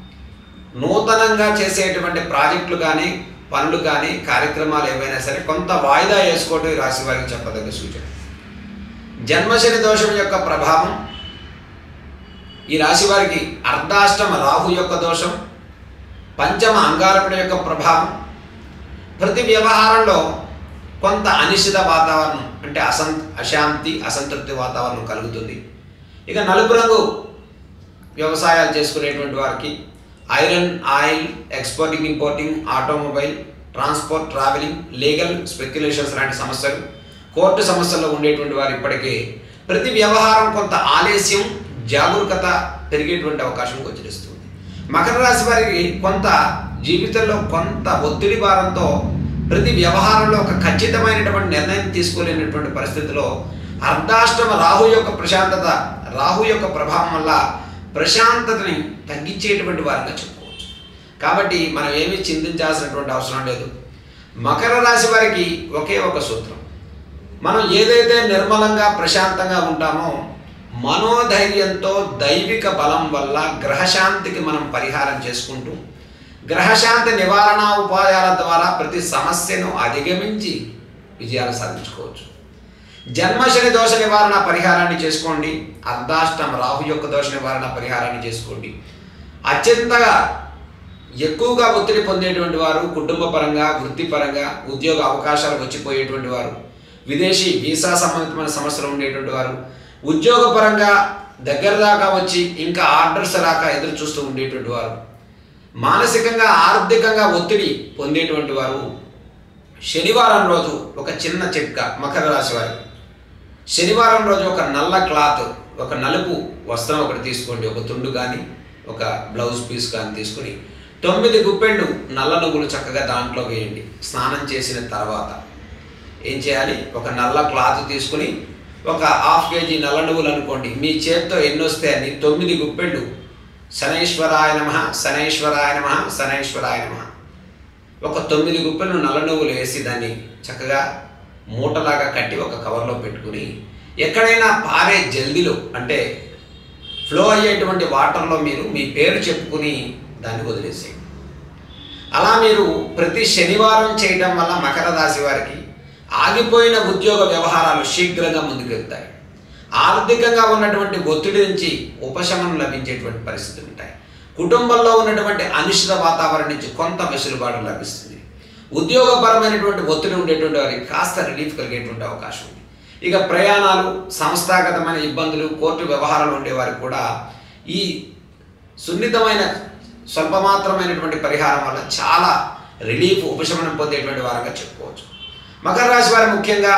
నూతనంగా చేసేటువంటి ప్రాజెక్టులు కానీ పనులు కానీ కార్యక్రమాలు ఏవైనా సరే కొంత వాయిదా వేసుకోవడం ఈ రాశి వారికి చెప్పదగ్గ సూచన జన్మశని దోషం యొక్క ప్రభావం ఈ రాశి వారికి అర్ధాష్టమ రాహు యొక్క దోషం పంచమ అంగారకుడి యొక్క ప్రభావం ప్రతి వ్యవహారంలో కొంత అనిశ్చిత వాతావరణం అంటే అసం అశాంతి అసంతృప్తి వాతావరణం కలుగుతుంది ఇక నలుపు రంగు వ్యవసాయాలు చేసుకునేటువంటి వారికి iron oil exporting importing automobile transport travelling legal speculations లాంటి సమస్యలు కోర్టు సమస్యల్లో ఉండేటువంటి వారు ఇప్పటికే ప్రతి వ్యవహారం కొంత ఆలస్యం జాగరూకత పెరిగేటువంటి అవకాశం గోచరిస్తుంది మకర రాశి వారికి కొంత జీవితంలో కొంత ఒత్తిడి భారంతో ప్రతి వ్యవహారంలో ఒక ఖచ్చితమైనటువంటి నిర్ణయం తీసుకోలేనటువంటి పరిస్థితిలో అర్ధాష్టమ రాహు యొక్క ప్రశాంతత రాహు యొక్క ప్రభావం వల్ల ప్రశాంతతని తగ్గించేటువంటి వారంగా చెప్పుకోవచ్చు కాబట్టి మనం ఏమీ చింతించాల్సినటువంటి అవసరం లేదు మకర రాశి వారికి ఒకే ఒక సూత్రం మనం ఏదైతే నిర్మలంగా ప్రశాంతంగా ఉంటామో మనోధైర్యంతో దైవిక బలం వల్ల గ్రహశాంతికి మనం పరిహారం చేసుకుంటూ గ్రహశాంతి నివారణ ఉపాయాల ద్వారా ప్రతి సమస్యను అధిగమించి విజయాలు సాధించుకోవచ్చు జన్మశని దోష నివారణ పరిహారాన్ని చేసుకోండి అర్ధాష్టం రాహు యొక్క దోష నివారణ పరిహారాన్ని చేసుకోండి అత్యంతగా ఎక్కువగా ఒత్తిడి పొందేటువంటి వారు కుటుంబ పరంగా వృత్తిపరంగా ఉద్యోగ అవకాశాలు వచ్చిపోయేటువంటి వారు విదేశీ వీసా సంబంధితమైన సమస్యలు ఉండేటువంటి వారు ఉద్యోగపరంగా దగ్గర దాకా వచ్చి ఇంకా ఆర్డర్స్ రాక ఎదురు చూస్తూ ఉండేటువంటి వారు మానసికంగా ఆర్థికంగా ఒత్తిడి పొందేటువంటి వారు శనివారం రోజు ఒక చిన్న చిట్కా మకర రాశి వారికి శనివారం రోజు ఒక నల్ల క్లాత్ ఒక నలుపు వస్త్రం ఒకటి తీసుకోండి ఒక తుండు కానీ ఒక బ్లౌజ్ పీస్ కానీ తీసుకుని తొమ్మిది గుప్పెళ్ళు నల్ల నువ్వులు చక్కగా దాంట్లో వేయండి స్నానం చేసిన తర్వాత ఏం చేయాలి ఒక నల్ల క్లాత్ తీసుకుని ఒక హాఫ్ కేజీ నల్ల నువ్వులు అనుకోండి మీ చేత్తో ఎన్ని వస్తే అన్ని తొమ్మిది గుప్పెళ్ళు శనైశ్వరాయ నమ శనైశ్వరాయ నమ శనైశ్వరాయ నమ ఒక తొమ్మిది గుప్పెలు నల్ల నువ్వులు వేసి దాన్ని చక్కగా మూటలాగా కట్టి ఒక కవర్లో పెట్టుకుని ఎక్కడైనా పారే జల్దిలో అంటే ఫ్లో అయ్యేటువంటి వాటర్లో మీరు మీ పేరు చెప్పుకుని దాన్ని వదిలేసేయండి అలా మీరు ప్రతి శనివారం చేయడం వల్ల మకర రాశి వారికి ఆగిపోయిన ఉద్యోగ వ్యవహారాలు శీఘ్రంగా ముందుకెళ్తాయి ఆర్థికంగా ఉన్నటువంటి ఒత్తిడి నుంచి ఉపశమనం లభించేటువంటి పరిస్థితులు ఉంటాయి కుటుంబంలో ఉన్నటువంటి అనిశ్చిత వాతావరణం నుంచి కొంత వెసులుబాటు లభిస్తుంది ఉద్యోగపరమైనటువంటి ఒత్తిడి ఉండేటువంటి వారికి కాస్త రిలీఫ్ కలిగేటువంటి అవకాశం ఉంది ఇక ప్రయాణాలు సంస్థాగతమైన ఇబ్బందులు కోర్టు వ్యవహారాలు ఉండేవారికి కూడా ఈ సున్నితమైన స్వల్పమాత్రమైనటువంటి పరిహారం వల్ల చాలా రిలీఫ్ ఉపశమనం పొందేటువంటి వారంగా చెప్పుకోవచ్చు మకర రాశి వారు ముఖ్యంగా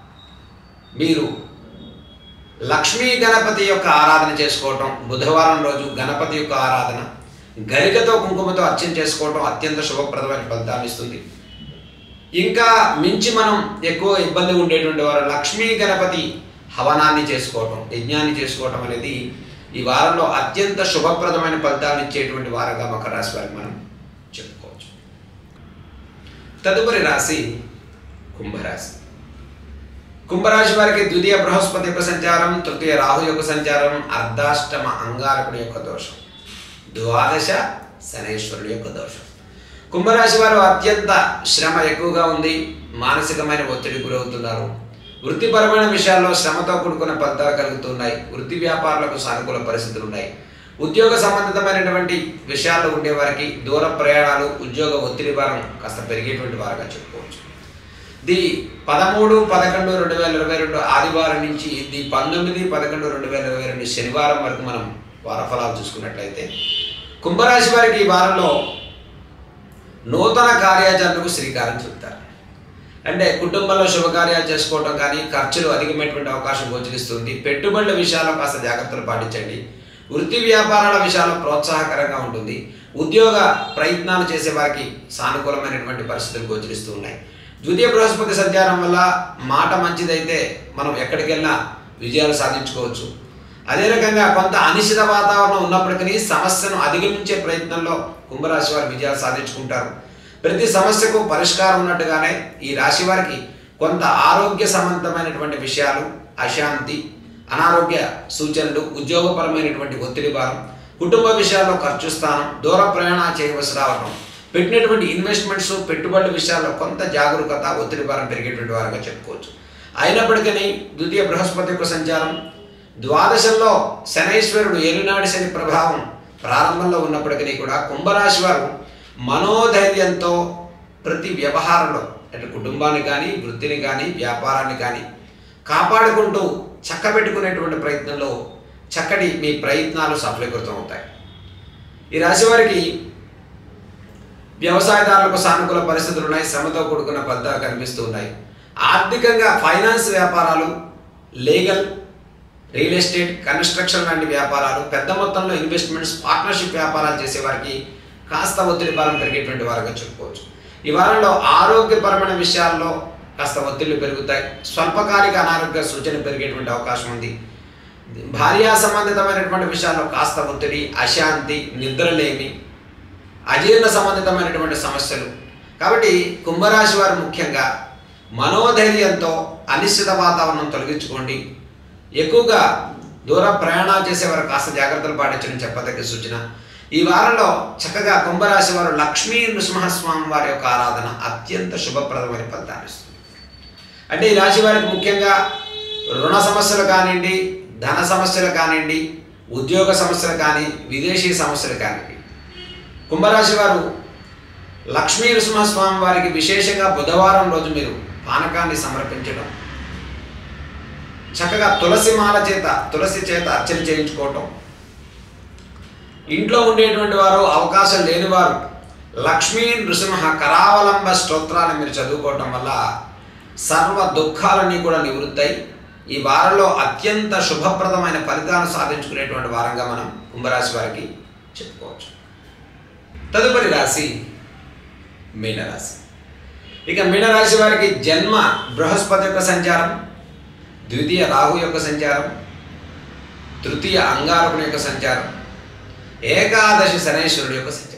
మీరు లక్ష్మీ గణపతి యొక్క ఆరాధన చేసుకోవటం బుధవారం రోజు గణపతి యొక్క ఆరాధన గరికతో కుంకుమతో అర్చన చేసుకోవటం అత్యంత శుభప్రదమైన ఫలితాలు ఇస్తుంది ఇంకా మించి మనం ఎక్కువ ఇబ్బంది ఉండేటువంటి వారు లక్ష్మీ గణపతి హవనాన్ని చేసుకోవటం యజ్ఞాన్ని చేసుకోవటం అనేది ఈ వారంలో అత్యంత శుభప్రదమైన ఫలితాలు ఇచ్చేటువంటి వారంగా మకర రాశి వారికి మనం చెప్పుకోవచ్చు తదుపరి రాశి కుంభరాశి కుంభరాశి వారికి ద్వితీయ బృహస్పతి యొక్క సంచారం తృతీయ రాహు యొక్క సంచారం అర్ధాష్టమ అంగారకుడి యొక్క దోషం ద్వాదశ శనేశ్వరుడి యొక్క దోషం కుంభరాశి వారు అత్యంత శ్రమ ఎక్కువగా ఉంది మానసికమైన ఒత్తిడి గురవుతున్నారు వృత్తిపరమైన విషయాల్లో శ్రమతో కూడుకున్న ఫలితాలు కలుగుతున్నాయి వృత్తి వ్యాపారులకు సానుకూల పరిస్థితులు ఉన్నాయి ఉద్యోగ సంబంధితమైనటువంటి విషయాల్లో ఉండేవారికి దూర ప్రయాణాలు ఉద్యోగ ఒత్తిడి భారం కాస్త పెరిగేటువంటి వారుగా చెప్పుకోవచ్చు ది పదమూడు పదకొండు రెండు వేల ఇరవై రెండు ఆదివారం నుంచి ది పంతొమ్మిది పదకొండు రెండు వేల ఇరవై రెండు శనివారం వరకు మనం వారఫలాలు చూసుకున్నట్లయితే కుంభరాశి వారికి ఈ వారంలో నూతన కార్యాచరణకు శ్రీకారం చుడతారు అంటే కుటుంబంలో శుభకార్యాలు చేసుకోవటం కానీ ఖర్చులు అధికమైనటువంటి అవకాశం గోచరిస్తుంది పెట్టుబడుల విషయాల్లో కాస్త జాగ్రత్తలు పాటించండి వృత్తి వ్యాపారాల విషయాల్లో ప్రోత్సాహకరంగా ఉంటుంది ఉద్యోగ ప్రయత్నాలు చేసే వారికి సానుకూలమైనటువంటి పరిస్థితులు గోచరిస్తూ ఉన్నాయి ద్వితీయ బృహస్పతి సంచారం వల్ల మాట మంచిదైతే మనం ఎక్కడికి వెళ్ళినా విజయాలు సాధించుకోవచ్చు అదే రకంగా కొంత అనిశ్చిత వాతావరణం ఉన్నప్పటికీ సమస్యను అధిగమించే ప్రయత్నంలో కుంభరాశి వారు విజయాలు సాధించుకుంటారు ప్రతి సమస్యకు పరిష్కారం ఉన్నట్టుగానే ఈ రాశి వారికి కొంత ఆరోగ్య సంబంధమైనటువంటి విషయాలు అశాంతి అనారోగ్య సూచనలు ఉద్యోగపరమైనటువంటి ఒత్తిడి భారం కుటుంబ విషయాల్లో ఖర్చు స్థానం దూర ప్రయాణం చేయవలసి రావడం పెట్టినటువంటి ఇన్వెస్ట్మెంట్స్ పెట్టుబడుల విషయాల్లో కొంత జాగరూకత ఒత్తిడి భారం పెరిగేటువంటి వారుగా చెప్పుకోవచ్చు అయినప్పటికీ ద్వితీయ బృహస్పతి యొక్క సంచారం ద్వాదశంలో శనైశ్వరుడు ఏలినాడి శని ప్రభావం ప్రారంభంలో ఉన్నప్పటికీ కూడా కుంభరాశి వారు మనోధైర్యంతో ప్రతి వ్యవహారంలో అంటే కుటుంబాన్ని కానీ వృత్తిని కానీ వ్యాపారాన్ని కానీ కాపాడుకుంటూ చక్కబెట్టుకునేటువంటి ప్రయత్నంలో చక్కటి మీ ప్రయత్నాలు సఫలీకృతం అవుతాయి ఈ రాశి వారికి వ్యవసాయదారులకు సానుకూల పరిస్థితులు ఉన్నాయి శ్రమతో కూడుకున్న ఫలితాలు కనిపిస్తూ ఉన్నాయి ఆర్థికంగా ఫైనాన్స్ వ్యాపారాలు లీగల్ రియల్ ఎస్టేట్ కన్స్ట్రక్షన్ లాంటి వ్యాపారాలు పెద్ద మొత్తంలో ఇన్వెస్ట్మెంట్స్ పార్ట్నర్షిప్ వ్యాపారాలు చేసే వారికి కాస్త ఒత్తిడి భారం పెరిగేటువంటి వారుగా చెప్పుకోవచ్చు ఈ వారంలో ఆరోగ్యపరమైన విషయాల్లో కాస్త ఒత్తిళ్లు పెరుగుతాయి స్వల్పకాలిక అనారోగ్య సూచన పెరిగేటువంటి అవకాశం ఉంది భార్యా సంబంధితమైనటువంటి విషయాల్లో కాస్త ఒత్తిడి అశాంతి నిద్రలేమి అజీర్ణ సంబంధితమైనటువంటి సమస్యలు కాబట్టి కుంభరాశి వారు ముఖ్యంగా మనోధైర్యంతో అనిశ్చిత వాతావరణం తొలగించుకోండి ఎక్కువగా దూర ప్రయాణాలు చేసేవారు కాస్త జాగ్రత్తలు పాటించడం చెప్పదగ్గ సూచన ఈ వారంలో చక్కగా కుంభరాశి వారు లక్ష్మీ నృసింహస్వామి వారి యొక్క ఆరాధన అత్యంత శుభప్రదమైన ఫలితాన్ని ఇస్తుంది అంటే ఈ రాశి వారికి ముఖ్యంగా రుణ సమస్యలు కానివ్వండి ధన సమస్యలు కానివ్వండి ఉద్యోగ సమస్యలు కానీ విదేశీ సమస్యలు కానివ్వండి కుంభరాశి వారు లక్ష్మీ నృసింహస్వామి వారికి విశేషంగా బుధవారం రోజు మీరు పానకాన్ని సమర్పించడం చక్కగా తులసి మాల చేత తులసి చేత అర్చన చేయించుకోవటం ఇంట్లో ఉండేటువంటి వారు అవకాశం లేని వారు లక్ష్మీ నృసింహ కరావలంబ స్తోత్రాన్ని మీరు చదువుకోవటం వల్ల సర్వ దుఃఖాలన్నీ కూడా నివృత్తాయి ఈ వారంలో అత్యంత శుభప్రదమైన ఫలితాలను సాధించుకునేటువంటి వారంగా మనం కుంభరాశి వారికి చెప్పుకోవచ్చు తదుపరి రాశి మీనరాశి ఇక మీనరాశి వారికి జన్మ బృహస్పతి యొక్క సంచారం ద్వితీయ రాహు యొక్క సంచారం తృతీయ అంగారకుని యొక్క సంచారం ఏకాదశి శనేశ్వరుడు యొక్క సంచారం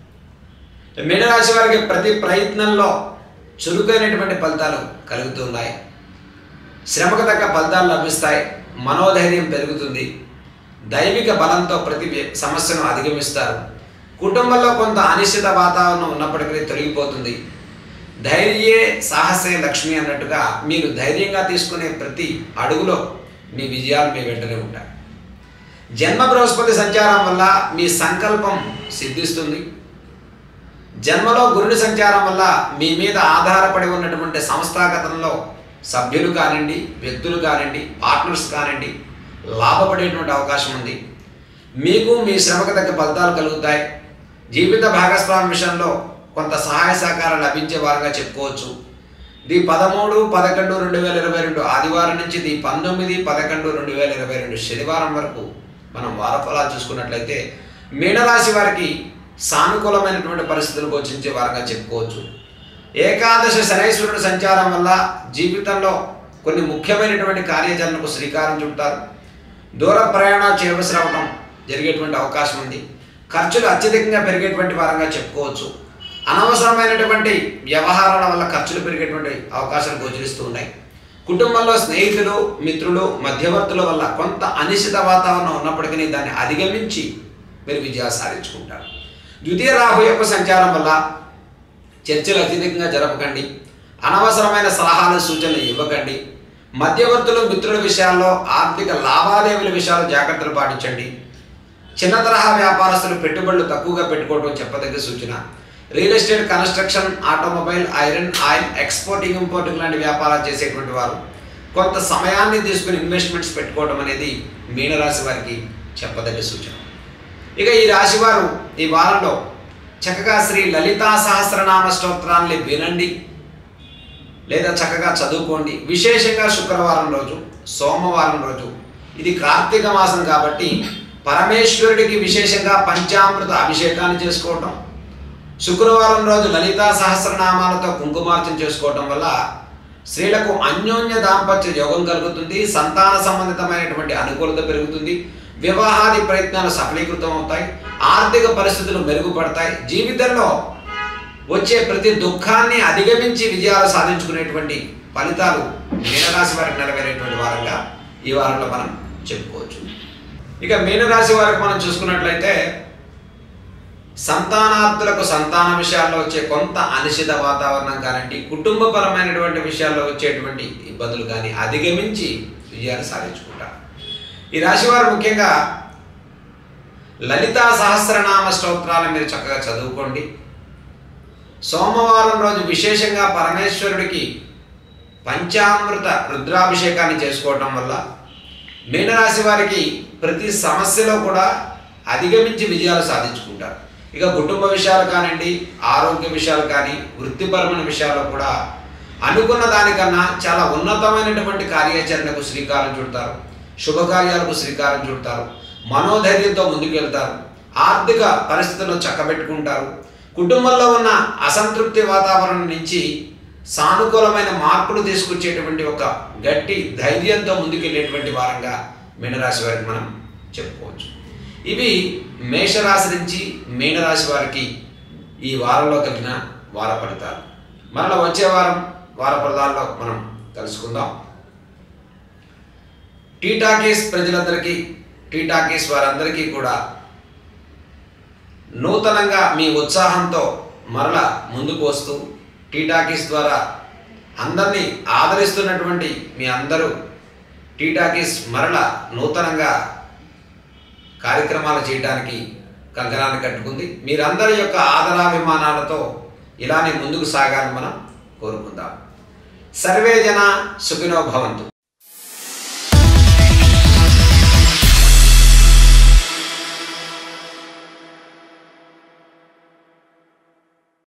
మీనరాశి వారికి ప్రతి ప్రయత్నంలో చురుకైనటువంటి ఫలితాలు కలుగుతున్నాయి శ్రమకు తగ్గ ఫలితాలు లభిస్తాయి మనోధైర్యం పెరుగుతుంది దైవిక బలంతో ప్రతి వ్య- సమస్యను అధిగమిస్తారు కుటుంబంలో కొంత అనిశ్చిత వాతావరణం ఉన్నప్పటికీ తొలగిపోతుంది ధైర్యే సాహసే లక్ష్మి అన్నట్టుగా మీరు ధైర్యంగా తీసుకునే ప్రతి అడుగులో మీ విజయాలు మీ వెంటనే ఉంటాయి జన్మ బృహస్పతి సంచారం వల్ల మీ సంకల్పం సిద్ధిస్తుంది జన్మలో గురుని సంచారం వల్ల మీ మీద ఆధారపడి ఉన్నటువంటి సంస్థాగతంలో సభ్యులు కానివ్వండి వ్యక్తులు కానివ్వండి పార్ట్నర్స్ కానివ్వండి లాభపడేటువంటి అవకాశం ఉంది మీకు మీ శ్రమకు తగ్గ ఫలితాలు కలుగుతాయి జీవిత భాగస్వామి విషయంలో కొంత సహాయ సహకారం లభించే వారుగా చెప్పుకోవచ్చు ది పదమూడు పదకొండు రెండు వేల ఇరవై రెండు ఆదివారం నుంచి ది పంతొమ్మిది పదకొండు రెండు వేల ఇరవై రెండు శనివారం వరకు మనం వారఫలాలు చూసుకున్నట్లయితే మీనరాశి వారికి సానుకూలమైనటువంటి పరిస్థితులు గోచించే వారంగా చెప్పుకోవచ్చు ఏకాదశ శనైశ్వరుడు సంచారం వల్ల జీవితంలో కొన్ని ముఖ్యమైనటువంటి కార్యాచరణకు శ్రీకారం చుడతారు దూర ప్రయాణాలు చేయవలసి రావడం జరిగేటువంటి అవకాశం ఉంది ఖర్చులు అత్యధికంగా పెరిగేటువంటి వారంగా చెప్పుకోవచ్చు అనవసరమైనటువంటి వ్యవహారాల వల్ల ఖర్చులు పెరిగేటువంటి అవకాశాలు గోచరిస్తూ ఉన్నాయి కుటుంబంలో స్నేహితులు మిత్రులు మధ్యవర్తుల వల్ల కొంత అనిశ్చిత వాతావరణం ఉన్నప్పటికీ దాన్ని అధిగమించి మీరు విజయాలు సాధించుకుంటారు ద్వితీయ రాహు యొక్క సంచారం వల్ల చర్చలు అత్యధికంగా జరపకండి అనవసరమైన సలహాలు సూచనలు ఇవ్వకండి మధ్యవర్తులు మిత్రుల విషయాల్లో ఆర్థిక లావాదేవీల విషయాలు జాగ్రత్తలు పాటించండి చిన్న తరహా వ్యాపారస్తులు పెట్టుబడులు తక్కువగా పెట్టుకోవడం చెప్పదగ్గ సూచన real estate construction automobile iron oil exporting importing లాంటి వ్యాపారాలు చేసేటువంటి వారు కొంత సమయాన్ని తీసుకుని ఇన్వెస్ట్మెంట్స్ పెట్టుకోవడం అనేది మీనరాశి వారికి చెప్పదగ్గ సూచన ఇక ఈ రాశి వారు ఈ వారంలో చక్కగా శ్రీ లలితా సహస్రనామ స్తోత్రాన్ని వినండి లేదా చక్కగా చదువుకోండి విశేషంగా శుక్రవారం రోజు సోమవారం రోజు ఇది కార్తీక మాసం కాబట్టి పరమేశ్వరుడికి విశేషంగా పంచామృత అభిషేకాన్ని చేసుకోవటం శుక్రవారం రోజు లలితా సహస్రనామాలతో కుంకుమార్చన చేసుకోవటం వల్ల స్త్రీలకు అన్యోన్య దాంపత్య యోగం కలుగుతుంది సంతాన సంబంధితమైనటువంటి అనుకూలత పెరుగుతుంది వివాహాది ప్రయత్నాలు సఫలీకృతం అవుతాయి ఆర్థిక పరిస్థితులు మెరుగుపడతాయి జీవితంలో వచ్చే ప్రతి దుఃఖాన్ని అధిగమించి విజయాలు సాధించుకునేటువంటి ఫలితాలు మీనరాశి వారికి నెరవేరేటువంటి వారంగా ఈ వారంలో మనం చెప్పుకోవచ్చు ఇక మీనరాశి వారికి మనం చూసుకున్నట్లయితే సంతానార్థులకు సంతాన విషయాల్లో వచ్చే కొంత అనిశ్చిత వాతావరణం కానివ్వండి కుటుంబపరమైనటువంటి విషయాల్లో వచ్చేటువంటి ఇబ్బందులు కానీ అధిగమించి విజయాలు సాధించుకుంటారు ఈ రాశి వారు ముఖ్యంగా లలితా సహస్రనామ స్తోత్రాలను మీరు చక్కగా చదువుకోండి సోమవారం రోజు విశేషంగా పరమేశ్వరుడికి పంచామృత రుద్రాభిషేకాన్ని చేసుకోవటం వల్ల మీనరాశి వారికి ప్రతి సమస్యలో కూడా అధిగమించి విజయాలు సాధించుకుంటారు ఇక కుటుంబ విషయాలు కానివ్వండి ఆరోగ్య విషయాలు కానీ వృత్తిపరమైన విషయాల్లో కూడా అనుకున్న దానికన్నా చాలా ఉన్నతమైనటువంటి కార్యాచరణకు శ్రీకారం చుడతారు శుభకార్యాలకు శ్రీకారం చుడతారు మనోధైర్యంతో ముందుకెళ్తారు ఆర్థిక పరిస్థితులను చక్కబెట్టుకుంటారు కుటుంబంలో ఉన్న అసంతృప్తి వాతావరణం నుంచి సానుకూలమైన మార్పులు తీసుకొచ్చేటువంటి ఒక గట్టి ధైర్యంతో ముందుకెళ్ళేటువంటి వారంగా మీనరాశి వారికి మనం చెప్పుకోవచ్చు ఇవి మేషరాశి నుంచి మీనరాశి వారికి ఈ వారంలో కలిగిన వార ఫలితాలు మరలా వచ్చే వారం వార ఫలితాల్లో మనం కలుసుకుందాం టీటాకీస్ ప్రజలందరికీ టీటాకీస్ వారందరికీ కూడా నూతనంగా మీ ఉత్సాహంతో మరల ముందుకు వస్తూ టీటాకీస్ ద్వారా అందరినీ ఆదరిస్తున్నటువంటి మీ అందరూ టీటాకీస్ మరల నూతనంగా కార్యక్రమాలు చేయడానికి కంకణాన్ని కట్టుకుంది మీరందరి యొక్క ఆదరాభిమానాలతో ఇలానే ముందుకు సాగాలని మనం కోరుకుందాం సర్వే జన సుఖినో భవంతు